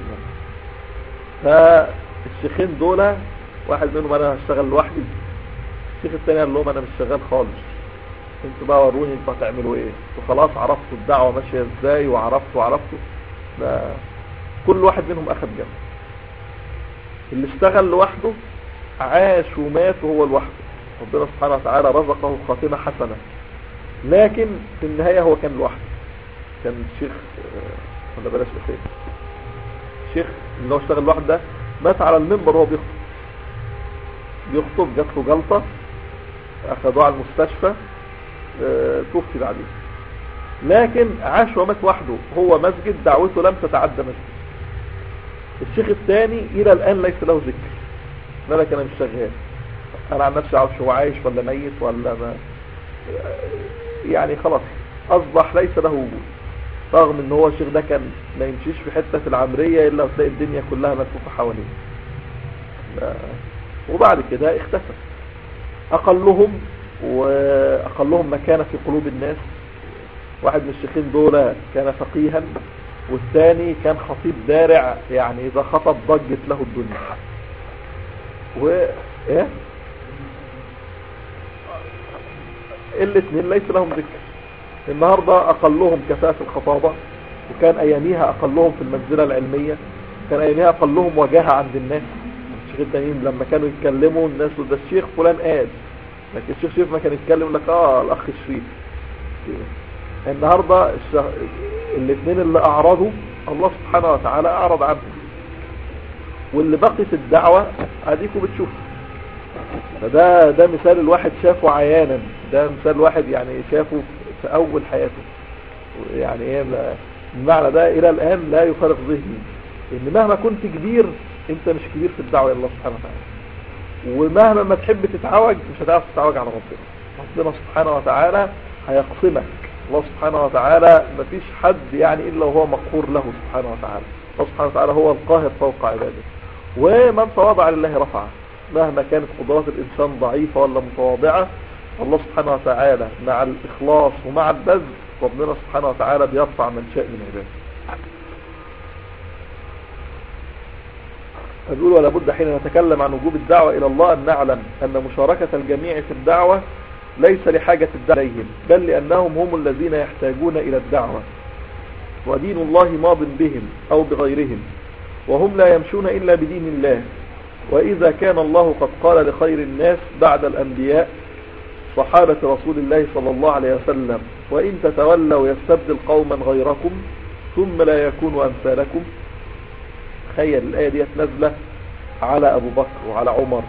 فالشيخين دول واحد منهم انا هشتغل لوحدي الشيخ الثاني قال لهم انا مش شغال خالص انتوا بقى وروني انتوا هتعملوا ايه انتوا خلاص عرفتوا الدعوه ماشيه ازاي وعرفتوا وعرفتوا ده كل واحد منهم اخذ جنب اللي اشتغل لوحده عاش ومات وهو لوحده ربنا سبحانه وتعالى رزقه خاتمه حسنه لكن في النهايه هو كان لوحده كان الشيخ آه، ولا بلاش الشيخ الشيخ اللي هو اشتغل لوحده ده مات على المنبر وهو بيخطب بيخطب جات له جلطه اخذوه على المستشفى آه، توفي بعدين لكن عاش ومات وحده هو مسجد دعوته لم تتعدى مسجد الشيخ الثاني الى الان ليس له ذكر مالك انا مش شغال انا عن نفسي عارفش هو عايش ولا ميت ولا ما يعني خلاص اصبح ليس له وجود رغم ان هو الشيخ ده كان ما يمشيش في حته في العمريه الا وتلاقي الدنيا كلها ملفوفه حواليه لا. وبعد كده اختفى اقلهم واقلهم مكانه في قلوب الناس واحد من الشيخين دول كان فقيها والثاني كان خطيب دارع يعني اذا خطب ضجت له الدنيا و ايه الاثنين ليس لهم ذكر النهاردة اقلهم كفاءة في الخطابة وكان اياميها اقلهم في المنزلة العلمية كان اياميها اقلهم وجاهة عند الناس الشيخ التانيين لما كانوا يتكلموا الناس يقول ده الشيخ فلان قال لكن الشيخ شريف ما كان يتكلم يقول لك اه الاخ الشريف النهاردة الش- الاثنين اللي اعرضوا الله سبحانه وتعالى اعرض عنهم واللي بقي في الدعوة اديكم بتشوفوا فده ده مثال الواحد شافه عيانا ده مثال الواحد يعني شافه في اول حياته يعني ايه ما- المعنى ده الى الان لا يفارق ذهني ان مهما كنت كبير انت مش كبير في الدعوة الى الله سبحانه وتعالى ومهما ما تحب تتعوج مش هتعرف تتعوج على ربنا ربنا سبحانه وتعالى هيقسمك الله سبحانه وتعالى مفيش حد يعني الا وهو مقهور له سبحانه وتعالى الله سبحانه وتعالى هو القاهر فوق عباده ومن تواضع لله رفعه مهما كانت قدرات الانسان ضعيفة ولا متواضعة الله سبحانه وتعالى مع الاخلاص ومع البذل ربنا سبحانه وتعالى بيرفع من شاء من عباده فبيقول ولا بد حين نتكلم عن وجوب الدعوة إلى الله أن نعلم أن مشاركة الجميع في الدعوة ليس لحاجة الدعوة إليهم بل لأنهم هم الذين يحتاجون إلى الدعوة ودين الله ماض بهم أو بغيرهم وهم لا يمشون إلا بدين الله وإذا كان الله قد قال لخير الناس بعد الأنبياء صحابة رسول الله صلى الله عليه وسلم وإن تتولوا يستبدل قوما غيركم ثم لا يكونوا أمثالكم تخيل الآية دي نازلة على أبو بكر وعلى عمر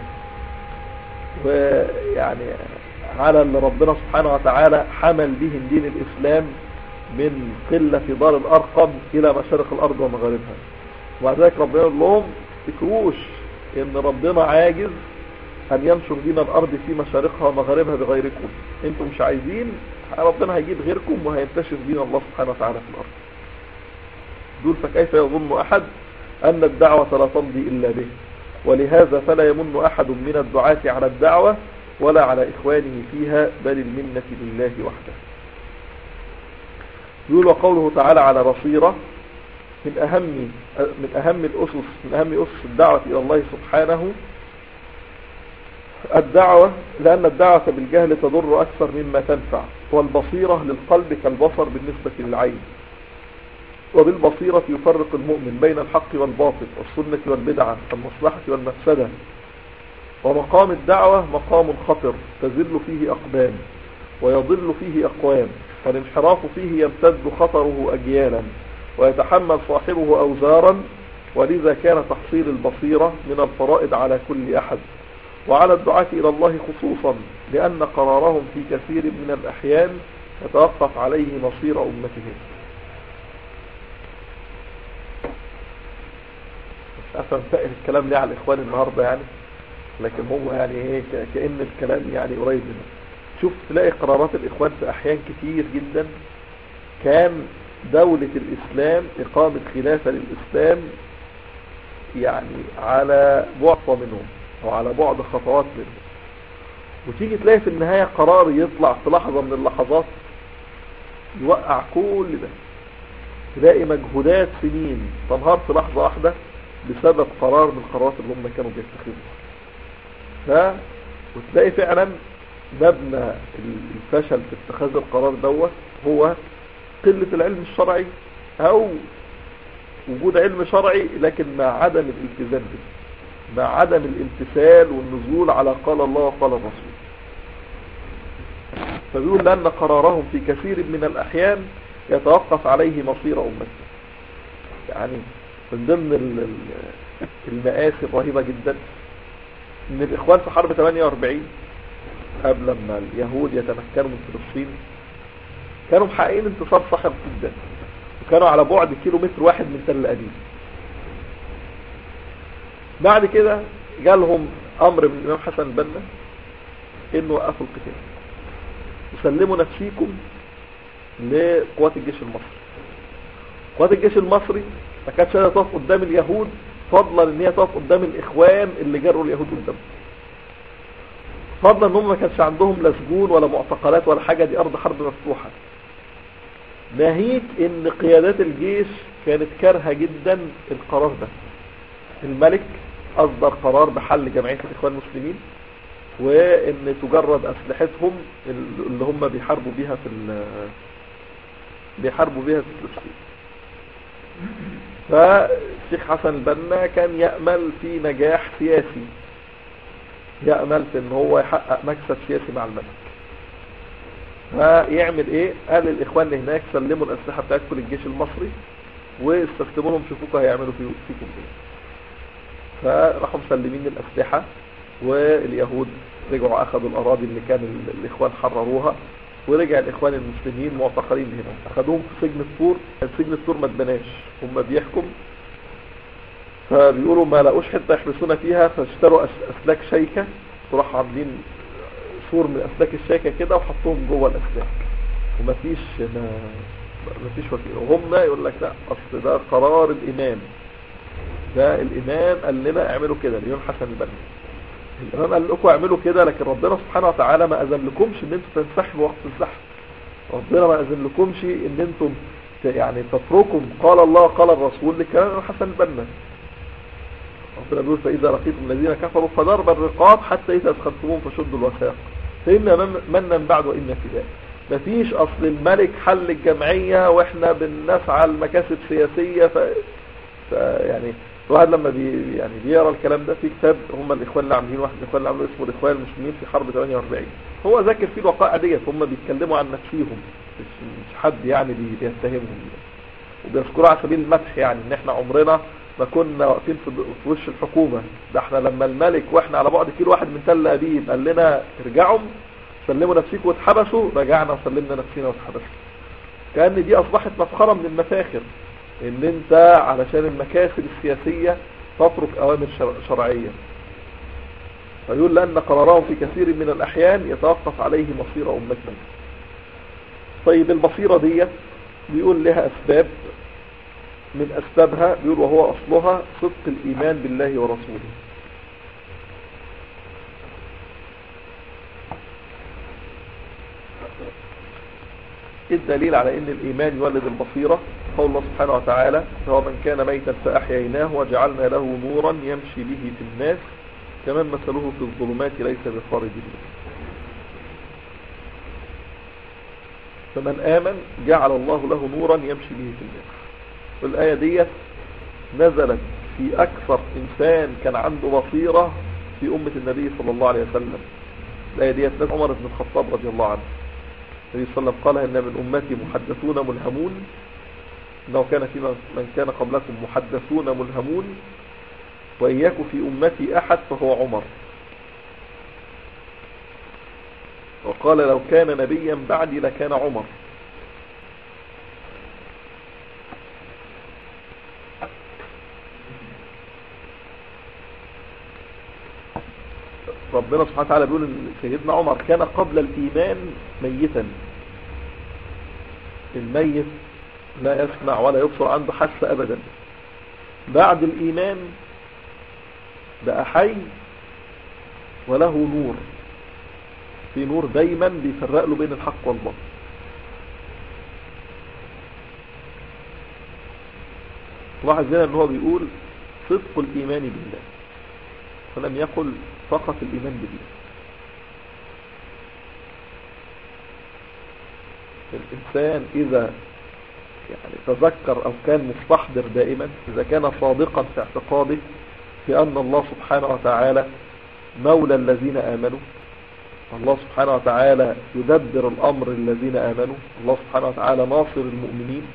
ويعني على اللي ربنا سبحانه وتعالى حمل بهم دين الإسلام من قلة في دار الأرقم إلى مشارق الأرض ومغاربها ومع ذلك ربنا يقول لهم تكروش إن ربنا عاجز أن ينشر دين الأرض في مشارقها ومغاربها بغيركم أنتم مش عايزين ربنا هيجيب غيركم وهينتشر دين الله سبحانه وتعالى في الأرض دول فكيف يظن أحد أن الدعوة لا تمضي إلا به ولهذا فلا يمن أحد من الدعاة على الدعوة ولا على إخوانه فيها بل المنة لله وحده يقول وقوله تعالى على بصيرة من أهم من أهم الأسس من أهم أسس الدعوة إلى الله سبحانه الدعوة لأن الدعوة بالجهل تضر أكثر مما تنفع والبصيرة للقلب كالبصر بالنسبة للعين وبالبصيرة يفرق المؤمن بين الحق والباطل والسنة والبدعة المصلحة والمفسدة ومقام الدعوة مقام خطر تزل فيه أقدام ويضل فيه أقوام والانحراف فيه يمتد خطره أجيالا ويتحمل صاحبه أوزارا ولذا كان تحصيل البصيرة من الفرائض على كل أحد وعلى الدعاة إلى الله خصوصا لأن قرارهم في كثير من الأحيان يتوقف عليه مصير أمتهم مش عارف انتقل الكلام ليه على الإخوان النهاردة يعني لكن هو يعني ايه كأن الكلام يعني قريب منه شوف تلاقي قرارات الإخوان في أحيان كتير جدا كان دولة الإسلام إقامة خلافة للإسلام يعني على بعد منهم أو على بعد خطوات منهم وتيجي تلاقي في النهاية قرار يطلع في لحظة من اللحظات يوقع كل ده تلاقي مجهودات سنين تنهار في لحظة واحدة بسبب قرار من القرارات اللي هم كانوا بيتخذوها ف وتلاقي فعلا مبنى الفشل في اتخاذ القرار دوت هو قلة العلم الشرعي او وجود علم شرعي لكن مع عدم الالتزام به مع عدم الامتثال والنزول على قال الله وقال الرسول فبيقول لأن قرارهم في كثير من الأحيان يتوقف عليه مصير أمته يعني من ضمن المآسي الرهيبة جدا ان الإخوان في حرب 48 قبل ما اليهود يتمكنوا من فلسطين كانوا محققين انتصار صاخب جدا وكانوا على بعد كيلو متر واحد من تل أبيب بعد كده جالهم أمر من الإمام حسن البنا إنه وقفوا القتال وسلموا نفسيكم لقوات الجيش المصري قوات الجيش المصري ما كانتش قادره تقف قدام اليهود فضلا ان هي تقف قدام الاخوان اللي جروا اليهود قدام فضلا ان هم ما كانش عندهم لا سجون ولا معتقلات ولا حاجه دي ارض حرب مفتوحه ناهيك ان قيادات الجيش كانت كارهه جدا القرار ده الملك اصدر قرار بحل جمعيه الاخوان المسلمين وان تجرد اسلحتهم اللي هم بيحاربوا بيها في بيحاربوا بيها في فلسطين فالشيخ حسن البنا كان يأمل في نجاح سياسي يأمل في ان هو يحقق مكسب سياسي مع الملك فيعمل ايه قال الاخوان اللي هناك سلموا الاسلحة بتاعتكم للجيش المصري واستخدموا لهم شوفوكوا هيعملوا فيكم ايه فراحوا مسلمين الاسلحة واليهود رجعوا اخذوا الاراضي اللي كان الاخوان حرروها ورجع الاخوان المسلمين معتقلين هنا اخذوهم في سجن الطور سجن الطور ما اتبناش هم بيحكم فبيقولوا ما لقوش حته يحبسونا فيها فاشتروا اسلاك شيكه وراحوا عاملين سور من اسلاك الشيكه كده وحطوهم جوه الاسلاك ومفيش ما مفيش وكيل وهم يقول لك لا اصل ده قرار الامام ده الامام قال لنا اعملوا كده الامام حسن البنا الامام قال لكم اعملوا كده لكن ربنا سبحانه وتعالى ما اذن لكمش ان انتم تنسحبوا وقت الزحف ربنا ما اذن لكمش ان انتم يعني تتركوا قال الله قال الرسول لكلام حسن البنا ربنا بيقول فاذا لقيتم الذين كفروا فضرب الرقاب حتى اذا ادخلتموهم فشدوا الوثاق فإنا منا بعد وإنا فداء مفيش اصل الملك حل الجمعية واحنا بنسعى المكاسب سياسية ف... ف... يعني الواحد لما بي يعني بيقرا الكلام ده في كتاب هم الاخوان اللي عاملين واحد الاخوان اللي عاملين اسمه الاخوان المسلمين في حرب 48 هو ذاكر فيه الوقائع ديت هم بيتكلموا عن نفسيهم مش, مش حد يعني بيتهمهم وبيذكروا على سبيل المدح يعني ان احنا عمرنا ما كنا واقفين في في وش الحكومة ده احنا لما الملك واحنا على بعد كيلو واحد من تل ابيب قال لنا ارجعوا سلموا نفسيكم واتحبسوا رجعنا وسلمنا نفسينا واتحبسنا كأن دي اصبحت مفخرة من المفاخر ان انت علشان المكاسب السياسية تترك اوامر شرعية فيقول لأن قرارهم في كثير من الأحيان يتوقف عليه مصير أمتنا طيب المصيرة دي بيقول لها أسباب من أسبابها بيقول وهو أصلها صدق الإيمان بالله ورسوله الدليل على ان الايمان يولد البصيرة قول الله سبحانه وتعالى هو من كان ميتا فاحييناه وجعلنا له نورا يمشي به في الناس كمن مثله في الظلمات ليس بخارج منه فمن آمن جعل الله له نورا يمشي به في الناس والآية دي نزلت في أكثر إنسان كان عنده بصيرة في أمة النبي صلى الله عليه وسلم الآية دي نزل عمر بن الخطاب رضي الله عنه النبي صلى الله عليه وسلم قال إن من أمتي محدثون ملهمون إنه كان في من كان قبلكم محدثون ملهمون وإن يكن في أمتي أحد فهو عمر وقال لو كان نبيا بعدي لكان عمر ربنا سبحانه وتعالى بيقول ان سيدنا عمر كان قبل الإيمان ميتا الميت لا يسمع ولا يبصر عنده حس أبدا بعد الإيمان بقى حي وله نور في نور دايما بيفرق له بين الحق والباطل لاحظ هنا ان هو بيقول صدق الايمان بالله فلم يقل فقط الايمان بالله الانسان اذا يعني تذكر او كان مستحضر دائما اذا كان صادقا في اعتقاده بان الله سبحانه وتعالى مولى الذين امنوا الله سبحانه وتعالى يدبر الامر الذين امنوا الله سبحانه وتعالى ناصر المؤمنين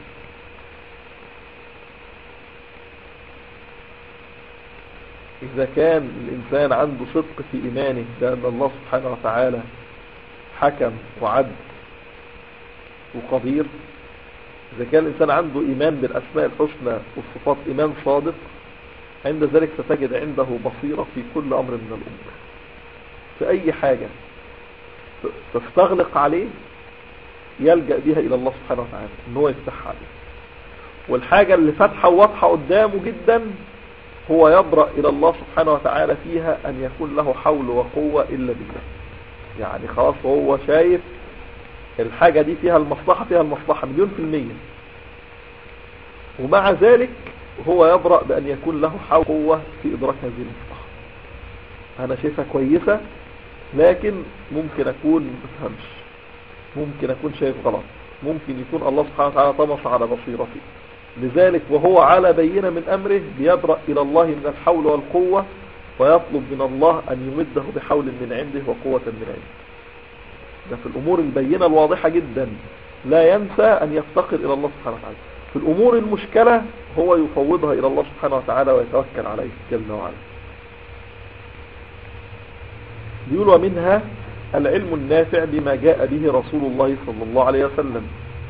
إذا كان الإنسان عنده صدق في إيمانه بأن الله سبحانه وتعالى حكم وعدل وقدير إذا كان الإنسان عنده إيمان بالأسماء الحسنى والصفات إيمان صادق عند ذلك ستجد عنده بصيرة في كل أمر من الأمور في أي حاجة تستغلق عليه يلجأ بها إلى الله سبحانه وتعالى إن هو يفتح عليه والحاجة اللي فاتحة وواضحة قدامه جدا هو يبرأ إلى الله سبحانه وتعالى فيها أن يكون له حول وقوة إلا بالله يعني خلاص هو شايف الحاجة دي فيها المصلحة فيها المصلحة مليون في المية ومع ذلك هو يبرأ بأن يكون له حول قوة في إدراك هذه المصلحة أنا شايفها كويسة لكن ممكن أكون مفهمش ممكن أكون شايف غلط ممكن يكون الله سبحانه وتعالى طمس على بصيرتي لذلك وهو على بينة من أمره بيبرأ إلى الله من الحول والقوة ويطلب من الله أن يمده بحول من عنده وقوة من عنده ده في الأمور البينة الواضحة جدا لا ينسى أن يفتقر إلى الله سبحانه وتعالى في الأمور المشكلة هو يفوضها إلى الله سبحانه وتعالى ويتوكل عليه جل وعلا بيقول ومنها العلم النافع بما جاء به رسول الله صلى الله عليه وسلم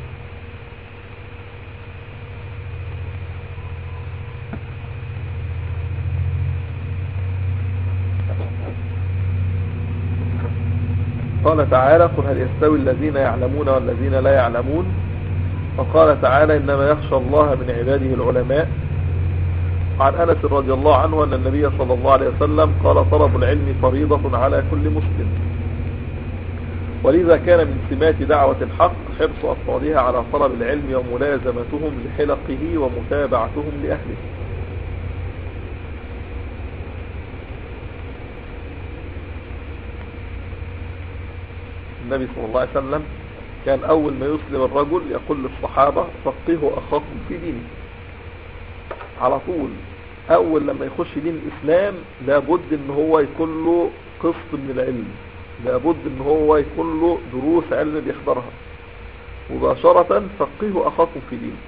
قال تعالى قل هل يستوي الذين يعلمون والذين لا يعلمون وقال تعالى إنما يخشى الله من عباده العلماء عن أنس رضي الله عنه أن النبي صلى الله عليه وسلم قال طلب العلم فريضة على كل مسلم ولذا كان من سمات دعوة الحق حرص أفرادها على طلب العلم وملازمتهم لحلقه ومتابعتهم لأهله النبي صلى الله عليه وسلم كان أول ما يسلم الرجل يقول للصحابة فقهوا أخاكم في دينه على طول أول لما يخش دين الإسلام لابد ان هو يكون له قسط من العلم لابد ان هو يكون له دروس علم بيحضرها مباشرة فقهوا أخاكم في دينه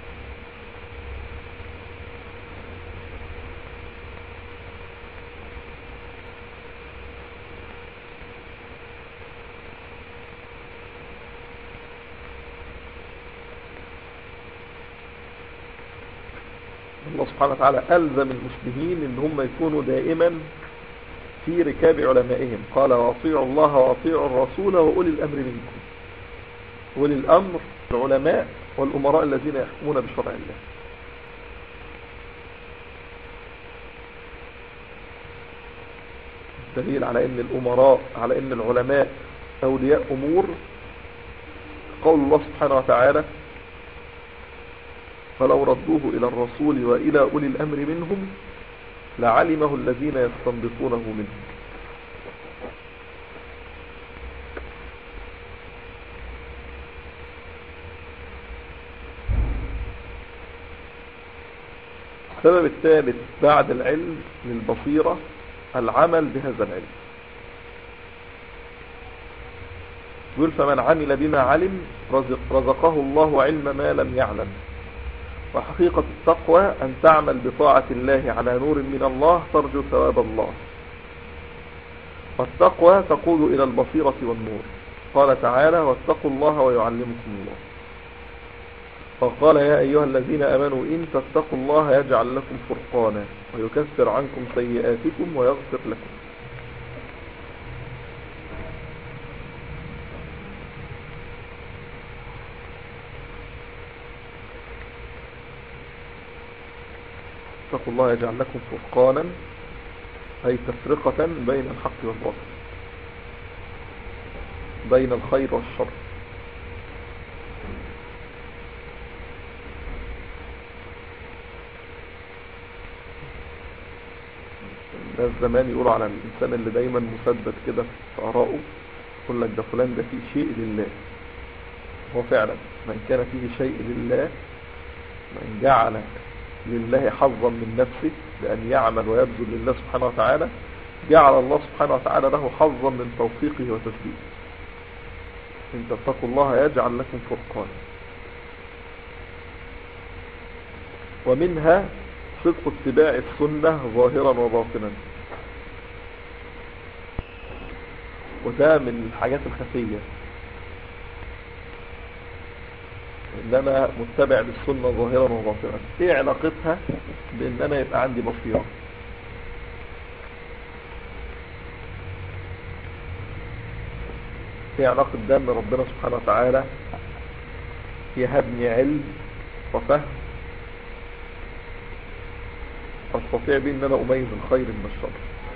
الله سبحانه وتعالى ألزم المسلمين ان هم يكونوا دائما في ركاب علمائهم قال واطيعوا الله واطيعوا الرسول وأولي الأمر منكم أولي الأمر العلماء والأمراء الذين يحكمون بشرع الله دليل على ان الأمراء على ان العلماء أولياء أمور قول الله سبحانه وتعالى فلو ردوه إلى الرسول وإلى أولي الأمر منهم لعلمه الذين يستنبطونه منهم السبب الثالث بعد العلم للبصيرة العمل بهذا العلم يقول فمن عمل بما علم رزق رزقه الله علم ما لم يعلم وحقيقة التقوى أن تعمل بطاعة الله على نور من الله ترجو ثواب الله والتقوى تقود إلى البصيرة والنور قال تعالى واتقوا الله ويعلمكم الله وقال يا أيها الذين أمنوا إن تتقوا الله يجعل لكم فرقانا ويكفر عنكم سيئاتكم ويغفر لكم اتقوا الله يجعل لكم فرقانا أي تفرقة بين الحق والباطل بين الخير والشر الناس زمان يقولوا على الإنسان اللي دايما مسدد كده في آرائه يقول لك ده فلان ده فيه شيء لله هو فعلا من كان فيه شيء لله من جعل لله حظا من نفسه بأن يعمل ويبذل لله سبحانه وتعالى جعل الله سبحانه وتعالى له حظا من توفيقه وتثبيته إن تتقوا الله يجعل لكم فرقانا ومنها صدق اتباع السنة ظاهرا وباطنا وده من الحاجات الخفية ان انا متبع للسنة ظاهرا وباطنا ايه علاقتها بان انا يبقى عندي بصيرة ايه علاقة ده ان ربنا سبحانه وتعالى يهبني علم وفهم استطيع به ان انا اميز الخير من الشر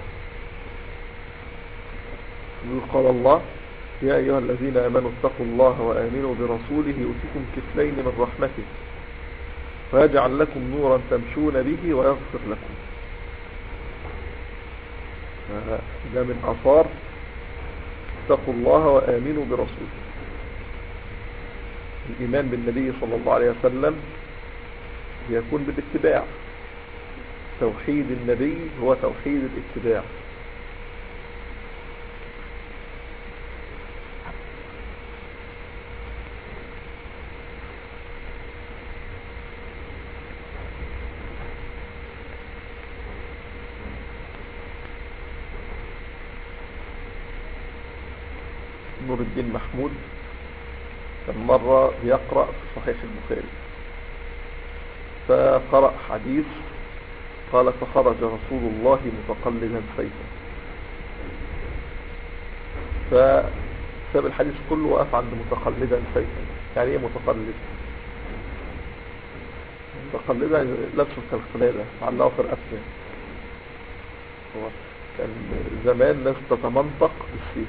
قال الله يا ايها الذين امنوا اتقوا الله وامنوا برسوله يؤتكم كفلين من رحمته ويجعل لكم نورا تمشون به ويغفر لكم ده من اثار اتقوا الله وامنوا برسوله الايمان بالنبي صلى الله عليه وسلم يكون بالاتباع توحيد النبي هو توحيد الاتباع نور الدين محمود كان مرة بيقرأ في صحيح البخاري فقرأ حديث قال فخرج رسول الله متقلدا سيفا فساب الحديث كله وقف عند متقلدا سيفا يعني ايه متقلد متقلدا لبسه كالقلادة علقه في رقبته هو كان زمان ناس تتمنطق بالسيف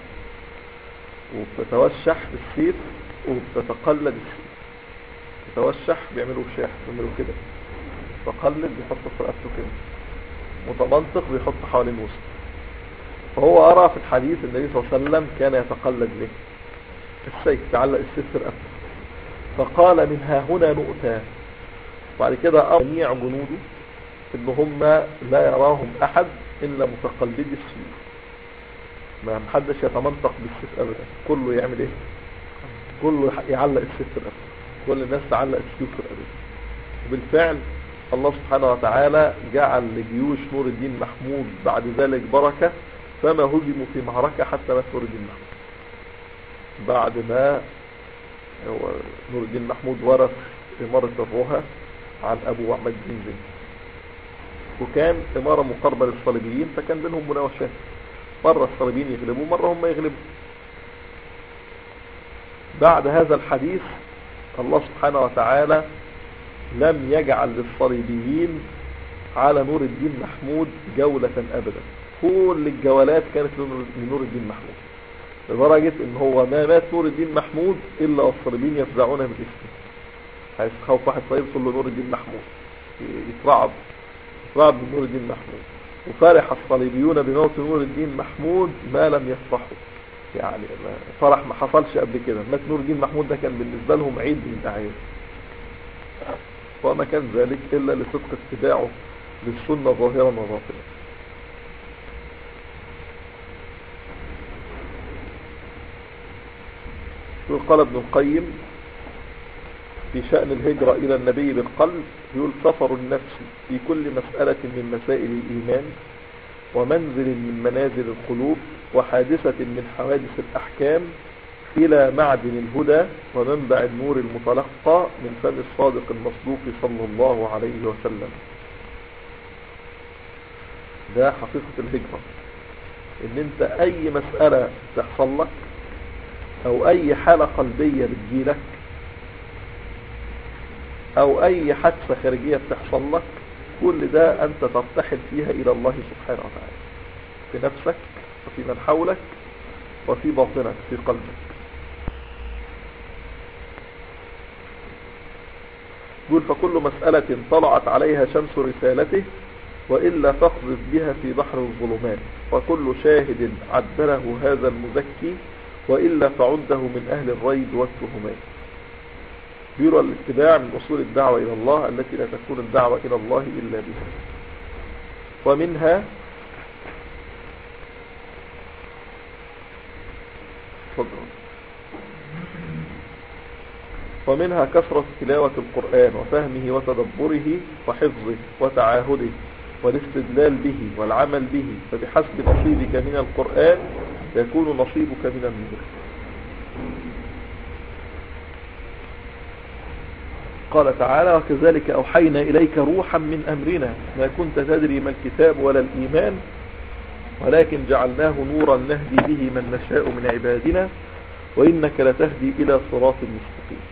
وبتتوشح بالسيف وبتتقلد السيف تتوشح بيعملوا شاح بيعملوا كده متقلد بيحط في رقبته كده متمنطق بيحط حوالين وسط فهو أرى في الحديث النبي صلى الله عليه وسلم كان يتقلد به السيف تعلق السيف في رقبته فقال من ها هنا نؤتى بعد كده أمر جميع جنوده ان هم لا يراهم أحد إلا متقلدي السيوف ما محدش يتمنطق بالسيف أبدا كله يعمل إيه كله يعلق السيف في رقبته كل الناس تعلق السيوف في رقبته وبالفعل الله سبحانه وتعالى جعل لجيوش نور الدين محمود بعد ذلك بركة فما هجموا في معركة حتى مات نور الدين محمود بعد ما نور الدين محمود ورث إمارة الرها عن أبو أحمد بن زين وكان إمارة مقاربة للصليبيين فكان بينهم مناوشات مرة الصليبيين يغلبوا مرة هم يغلبوا بعد هذا الحديث الله سبحانه وتعالى لم يجعل للصليبيين على نور الدين محمود جولة أبدا كل الجولات كانت لنور الدين محمود لدرجة ان هو ما مات نور الدين محمود الا والصليبيين يفزعون من اسمه هيستخوف واحد صليب يقول له نور الدين محمود يترعب يترعب من نور الدين محمود وفرح الصليبيون بموت نور الدين محمود ما لم يفرحوا يعني فرح ما حصلش قبل كده مات نور الدين محمود ده كان بالنسبة لهم عيد من الاعياد وما كان ذلك إلا لصدق اتباعه للسنة ظاهرا وباطنا قال ابن القيم في شأن الهجرة إلى النبي بالقلب يقول سفر النفس في كل مسألة من مسائل الإيمان ومنزل من منازل القلوب وحادثة من حوادث الأحكام إلى معدن الهدى ومنبع النور المتلقى من فم الصادق المصدوق صلى الله عليه وسلم ده حقيقة الهجرة ان انت اي مسألة تحصل لك او اي حالة قلبية بتجيلك او اي حادثة خارجية بتحصل لك كل ده أنت ترتحل فيها إلى الله سبحانه وتعالى في نفسك وفي من حولك وفي باطنك في قلبك يقول فكل مسألة طلعت عليها شمس رسالته وإلا فاخذف بها في بحر الظلمات وكل شاهد عدله هذا المزكي وإلا فعده من أهل الريب والتهمات بيرى الاتباع من أصول الدعوة إلى الله التي لا تكون الدعوة إلى الله إلا بها ومنها تفضل ومنها كثرة تلاوة القرآن وفهمه وتدبره وحفظه وتعاهده والاستدلال به والعمل به فبحسب نصيبك من القرآن يكون نصيبك من النور قال تعالى وكذلك أوحينا إليك روحا من أمرنا ما كنت تدري ما الكتاب ولا الإيمان ولكن جعلناه نورا نهدي به من نشاء من عبادنا وإنك لتهدي إلى صراط مستقيم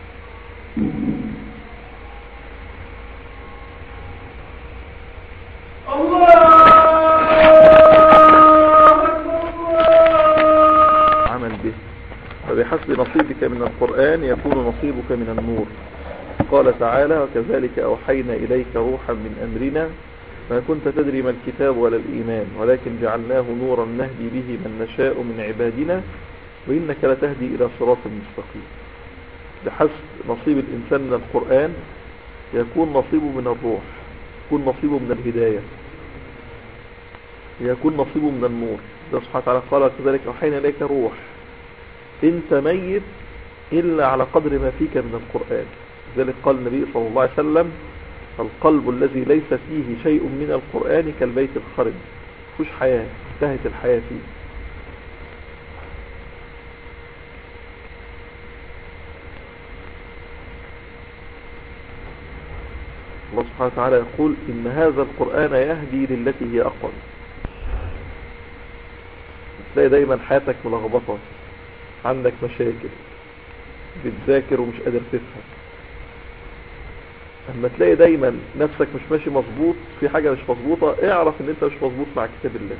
عمل به فبحسب نصيبك من القرآن يكون نصيبك من النور قال تعالى وكذلك أوحينا إليك روحا من أمرنا ما كنت تدري ما الكتاب ولا الإيمان ولكن جعلناه نورا نهدي به من نشاء من عبادنا وإنك لتهدي إلى صراط مستقيم بحسب نصيب الإنسان من القرآن يكون نصيبه من الروح يكون نصيبه من الهداية يكون نصيبه من النور ده سبحانه وتعالى قال كذلك أوحينا إليك روح انت ميت إلا على قدر ما فيك من القرآن ذلك قال النبي صلى الله عليه وسلم القلب الذي ليس فيه شيء من القرآن كالبيت الخرب فيهوش حياة انتهت الحياة فيه الله سبحانه وتعالى يقول إن هذا القرآن يهدي للتي هي أقوم تلاقي دايما حياتك ملخبطة عندك مشاكل بتذاكر ومش قادر تفهم اما تلاقي دايما نفسك مش ماشي مظبوط في حاجة مش مظبوطة اعرف ان انت مش مظبوط مع كتاب الله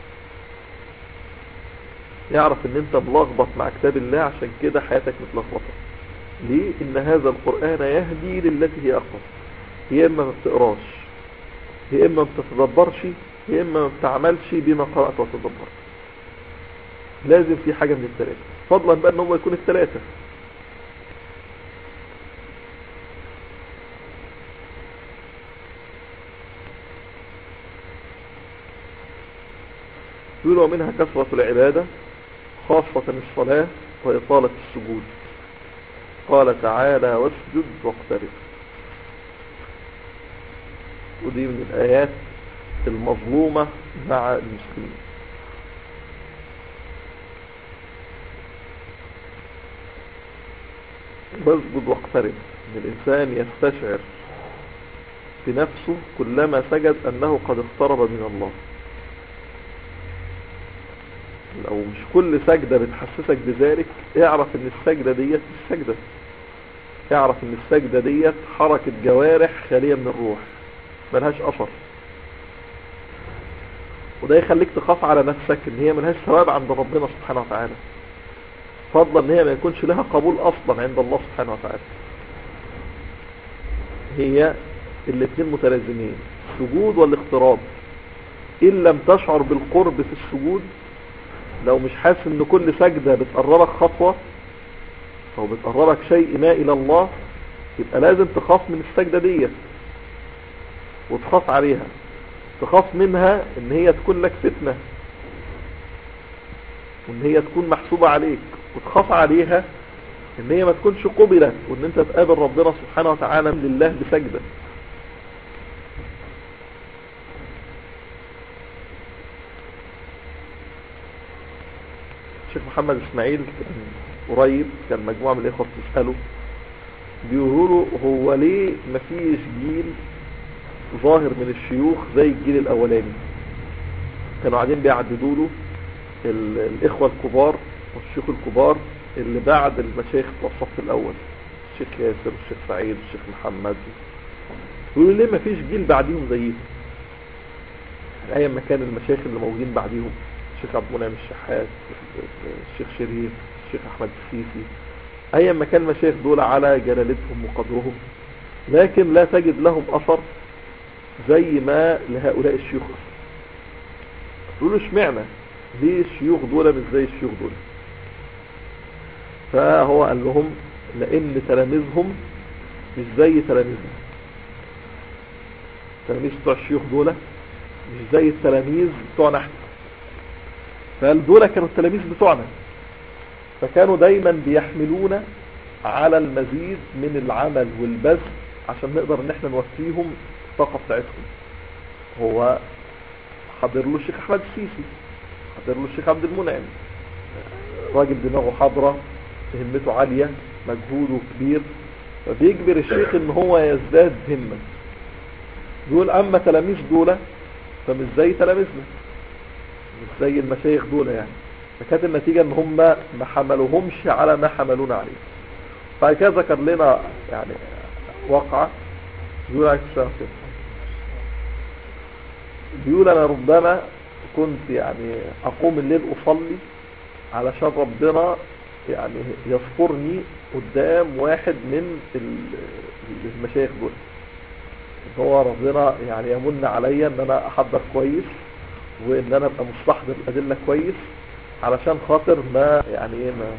اعرف ان انت ملخبط مع كتاب الله عشان كده حياتك متلخبطة ليه ان هذا القرآن يهدي للتي هي اقوم يا اما ما بتقراش يا اما ما بتتدبرش يا اما ما بتعملش بما قرأت وتدبرت لازم في حاجة من الثلاثة فضلا بقى ان هو يكون الثلاثة يقول ومنها كثرة العبادة خاصة الصلاة وإطالة السجود قال تعالى واسجد واقترب ودي من الآيات المظلومة مع المسلمين واسجد واقترب ان الانسان يستشعر بنفسه كلما سجد انه قد اقترب من الله لو مش كل سجدة بتحسسك بذلك اعرف ان السجدة ديت مش سجدة اعرف ان السجدة ديت حركة جوارح خالية من الروح ملهاش اثر وده يخليك تخاف على نفسك ان هي ملهاش ثواب عند ربنا سبحانه وتعالى فضلا ان هي ما يكونش لها قبول اصلا عند الله سبحانه وتعالى هي الاثنين متلازمين السجود والاقتراب ان لم تشعر بالقرب في السجود لو مش حاسس ان كل سجدة بتقربك خطوة او بتقربك شيء ما الى الله يبقى لازم تخاف من السجدة ديت وتخاف عليها تخاف منها ان هي تكون لك فتنة وان هي تكون محسوبة عليك وتخاف عليها ان هي ما تكونش قبلت وان انت تقابل ربنا سبحانه وتعالى لله بسجدة الشيخ محمد اسماعيل كان قريب كان مجموعة من الاخوة بتسأله بيقولوا هو ليه مفيش جيل ظاهر من الشيوخ زي الجيل الاولاني كانوا قاعدين بيعددوا له الاخوة الكبار والشيوخ الكبار اللي بعد المشايخ بتوع الصف الاول الشيخ ياسر والشيخ سعيد والشيخ محمد يقولوا ليه ما فيش جيل بعديهم زيهم ايام ما كان المشايخ اللي موجودين بعديهم الشيخ عبد المنعم الشحات الشيخ شريف الشيخ احمد السيسي ايام ما كان المشايخ دول على جلالتهم وقدرهم لكن لا تجد لهم اثر زي ما لهؤلاء الشيوخ يقولوا اشمعنى ليه الشيوخ دول مش زي الشيوخ دول فهو قال لهم لان تلاميذهم مش زي تلاميذنا التلاميذ بتوع الشيوخ دول مش زي التلاميذ بتوعنا احنا فقال دول كانوا التلاميذ بتوعنا فكانوا دايما بيحملونا على المزيد من العمل والبذل عشان نقدر ان احنا نوفيهم الطاقة بتاعتهم هو حضر له الشيخ احمد السيسي حضر له الشيخ عبد المنعم راجل دماغه حاضرة همته عالية مجهوده كبير فبيجبر الشيخ ان هو يزداد همة دول اما تلاميذ دول فمش زي تلاميذنا مش زي المشايخ دول يعني فكانت النتيجة ان هم ما حملوهمش على ما حملونا عليه بعد كده ذكر لنا يعني واقعة بيقول عليك السلام كده بيقول انا ربما كنت يعني اقوم الليل اصلي علشان ربنا يعني يذكرني قدام واحد من المشايخ دول ان هو ربنا يعني يمن عليا ان انا احضر كويس وان انا ابقى مستحضر الادله كويس علشان خاطر ما يعني ايه ما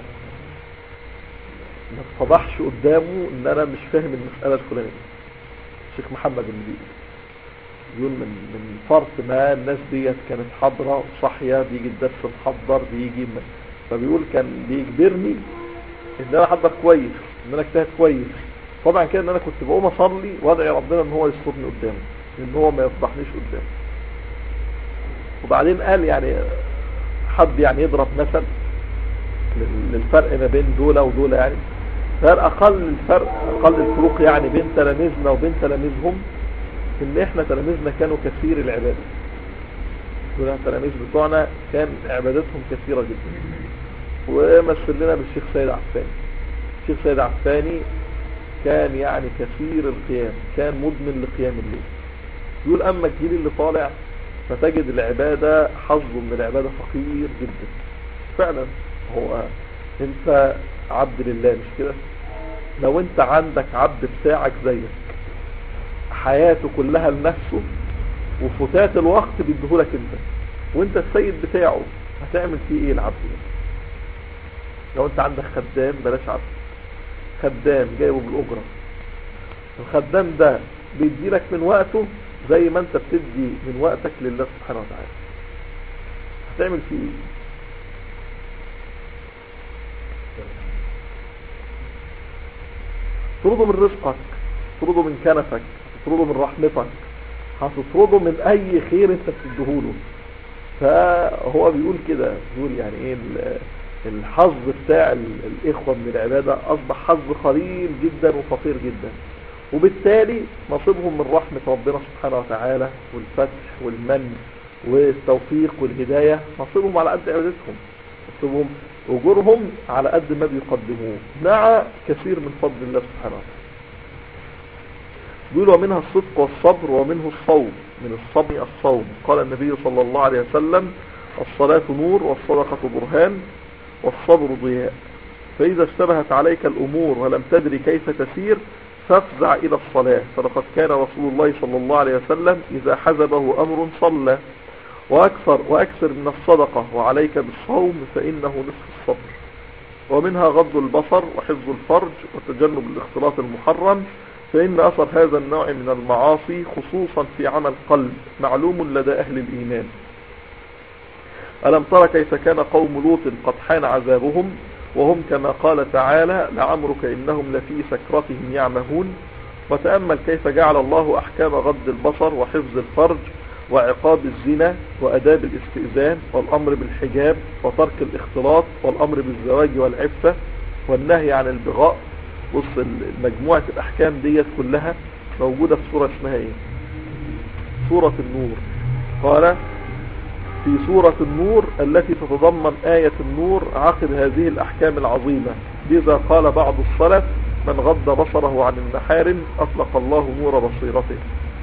ما اتفضحش قدامه ان انا مش فاهم المساله الفلانيه الشيخ محمد اللي بيقول بيقول من من فرط ما الناس ديت كانت حاضره وصاحيه بيجي الدرس محضر بيجي م... فبيقول كان بيجبرني ان انا احضر كويس ان انا اجتهد كويس طبعا كده ان انا كنت بقوم اصلي وادعي ربنا ان هو يسترني قدامه ان هو ما يفضحنيش قدامه وبعدين قال يعني حد يعني يضرب مثل للفرق ما بين دول ودول يعني قال اقل الفرق اقل الفروق يعني بين تلاميذنا وبين تلاميذهم ان احنا تلاميذنا كانوا كثير العبادة دول التلاميذ بتوعنا كان عبادتهم كثيرة جدا ومثل لنا بالشيخ سيد عفاني الشيخ سيد عفاني كان يعني كثير القيام كان مدمن لقيام الليل يقول اما الجيل اللي طالع فتجد العبادة حظه من العبادة فقير جدا فعلا هو انت عبد لله مش كده لو انت عندك عبد بتاعك زيك حياته كلها لنفسه وفتات الوقت بيديهولك انت وانت السيد بتاعه هتعمل فيه ايه العبد ده لو انت عندك خدام بلاش عبد خدام جايبه بالاجرة الخدام ده بيديلك من وقته زي ما انت بتدي من وقتك لله سبحانه وتعالى هتعمل فيه ايه تطرده من رزقك تطرده من كنفك تطرده من رحمتك هتطرده من اي خير انت بتديهوله فهو بيقول كده بيقول يعني ايه الحظ بتاع الاخوة من العبادة اصبح حظ قليل جدا وفقير جدا وبالتالي نصيبهم من رحمة ربنا سبحانه وتعالى والفتح والمن والتوفيق والهداية نصيبهم على قد عبادتهم نصيبهم أجورهم على قد ما بيقدموه مع كثير من فضل الله سبحانه وتعالى يقول ومنها الصدق والصبر ومنه الصوم من الصبر الصوم قال النبي صلى الله عليه وسلم الصلاة نور والصدقة برهان والصبر ضياء فإذا اشتبهت عليك الأمور ولم تدري كيف تسير فافزع إلى الصلاة فلقد كان رسول الله صلى الله عليه وسلم إذا حزبه أمر صلى وأكثر, وأكثر من الصدقة وعليك بالصوم فإنه نصف الصبر ومنها غض البصر وحفظ الفرج وتجنب الاختلاط المحرم فإن أثر هذا النوع من المعاصي خصوصا في عمل قلب معلوم لدى أهل الإيمان ألم تر كيف كان قوم لوط قد حان عذابهم وهم كما قال تعالى لعمرك إنهم لفي سكرتهم يعمهون وتأمل كيف جعل الله أحكام غض البصر وحفظ الفرج وعقاب الزنا وأداب الاستئذان والأمر بالحجاب وترك الاختلاط والأمر بالزواج والعفة والنهي عن البغاء بص مجموعة الأحكام ديت كلها موجودة في سورة اسمها ايه سورة النور قال في سورة النور التي تتضمن آية النور عقد هذه الأحكام العظيمة لذا قال بعض السلف من غض بصره عن المحارم أطلق الله نور بصيرته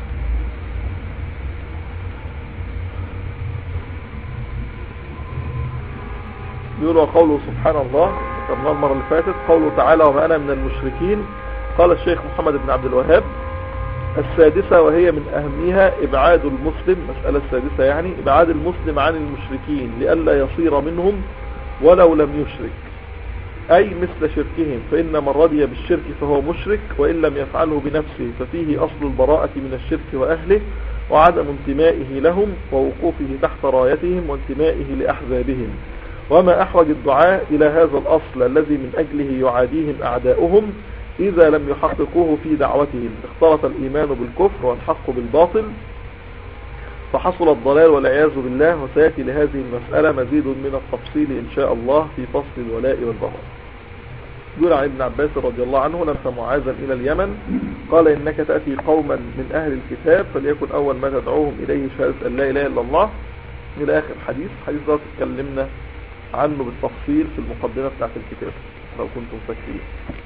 يقول قوله سبحان الله ذكرناه المرة اللي فاتت قوله تعالى وما أنا من المشركين قال الشيخ محمد بن عبد الوهاب السادسة وهي من أهمها إبعاد المسلم مسألة السادسة يعني إبعاد المسلم عن المشركين لئلا يصير منهم ولو لم يشرك أي مثل شركهم فإن من رضي بالشرك فهو مشرك وإن لم يفعله بنفسه ففيه أصل البراءة من الشرك وأهله وعدم انتمائه لهم ووقوفه تحت رايتهم وانتمائه لأحزابهم وما أحوج الدعاء إلى هذا الأصل الذي من أجله يعاديهم أعداؤهم إذا لم يحققوه في دعوتهم اختلط الإيمان بالكفر والحق بالباطل فحصل الضلال والعياذ بالله وسيأتي لهذه المسألة مزيد من التفصيل إن شاء الله في فصل الولاء والبراء يقول عن ابن عباس رضي الله عنه لما معاذا إلى اليمن قال إنك تأتي قوما من أهل الكتاب فليكن أول ما تدعوهم إليه شهادة أن لا إله إلا الله إلى آخر الحديث الحديث ده تكلمنا عنه بالتفصيل في المقدمة بتاعت الكتاب لو كنتم فاكرين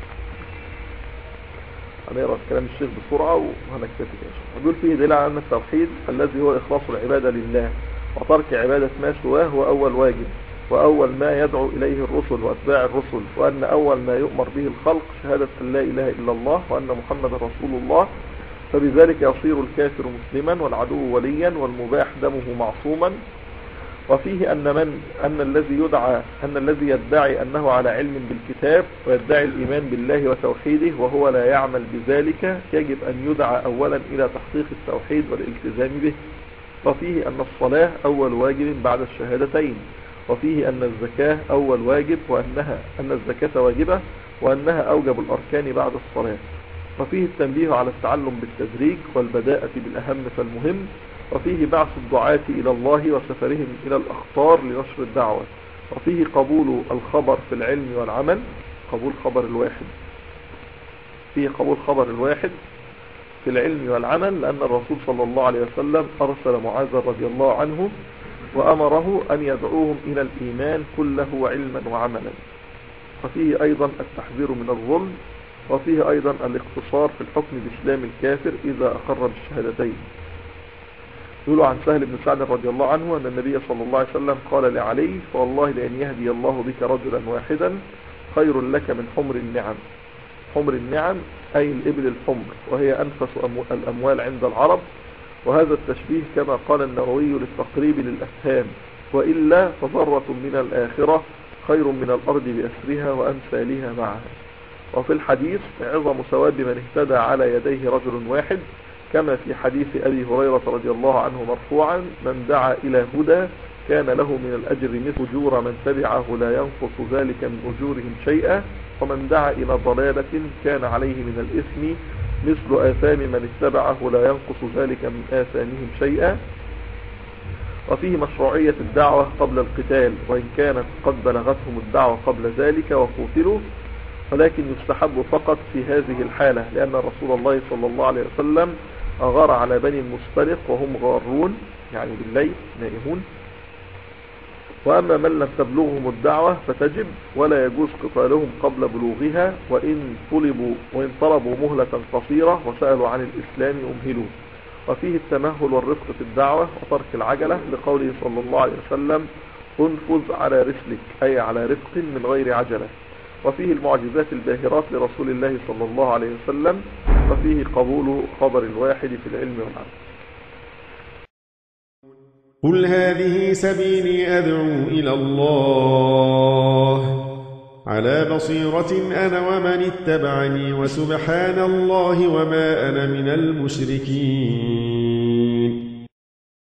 هنقرا كلام الشيخ بسرعة وهنكتفي كده يقول فيه دليل على أن التوحيد الذي هو إخلاص العبادة لله وترك عبادة ما سواه هو أول واجب وأول ما يدعو إليه الرسل وأتباع الرسل وأن أول ما يؤمر به الخلق شهادة أن لا إله إلا الله وأن محمد رسول الله فبذلك يصير الكافر مسلما والعدو وليا والمباح دمه معصوما وفيه أن من أن الذي يدعى أن الذي يدعي أنه على علم بالكتاب ويدعي الإيمان بالله وتوحيده وهو لا يعمل بذلك يجب أن يدعى أولا إلى تحقيق التوحيد والالتزام به وفيه أن الصلاة أول واجب بعد الشهادتين وفيه أن الزكاة أول واجب وأنها أن الزكاة واجبة وأنها أوجب الأركان بعد الصلاة وفيه التنبيه على التعلم بالتدريج والبداءة بالأهم فالمهم وفيه بعث الدعاة إلى الله وسفرهم إلى الأخطار لنشر الدعوة وفيه قبول الخبر في العلم والعمل قبول خبر الواحد فيه قبول خبر الواحد في العلم والعمل لأن الرسول صلى الله عليه وسلم أرسل معاذ رضي الله عنه وأمره أن يدعوهم إلى الإيمان كله علما وعملا وفيه أيضا التحذير من الظلم وفيه أيضا الاقتصار في الحكم بإسلام الكافر إذا أقر بالشهادتين يقول عن سهل بن سعد رضي الله عنه أن النبي صلى الله عليه وسلم قال لعلي فوالله لأن يهدي الله بك رجلا واحدا خير لك من حمر النعم حمر النعم أي الإبل الحمر وهي أنفس الأموال عند العرب وهذا التشبيه كما قال النووي للتقريب للأفهام وإلا فضرة من الآخرة خير من الأرض بأسرها وأمثالها معها وفي الحديث عظم ثواب من اهتدى على يديه رجل واحد كما في حديث أبي هريرة رضي الله عنه مرفوعا من دعا إلى هدى كان له من الأجر مثل أجور من تبعه لا ينقص ذلك من أجورهم شيئا ومن دعا إلى ضلالة كان عليه من الإثم مثل آثام من اتبعه لا ينقص ذلك من آثامهم شيئا وفيه مشروعية الدعوة قبل القتال وإن كانت قد بلغتهم الدعوة قبل ذلك وقتلوا ولكن يستحب فقط في هذه الحالة لأن رسول الله صلى الله عليه وسلم أغار على بني المصطلق وهم غارون يعني بالليل نائمون وأما من لم تبلغهم الدعوة فتجب ولا يجوز قتالهم قبل بلوغها وإن طلبوا وإن طلبوا مهلة قصيرة وسألوا عن الإسلام أمهلوا وفيه التمهل والرفق في الدعوة وترك العجلة لقوله صلى الله عليه وسلم انفذ على رسلك أي على رفق من غير عجلة وفيه المعجزات الباهرات لرسول الله صلى الله عليه وسلم وفيه قبول خبر الواحد في العلم والعمل قل هذه سبيلي أدعو إلى الله على بصيرة أنا ومن اتبعني وسبحان الله وما أنا من المشركين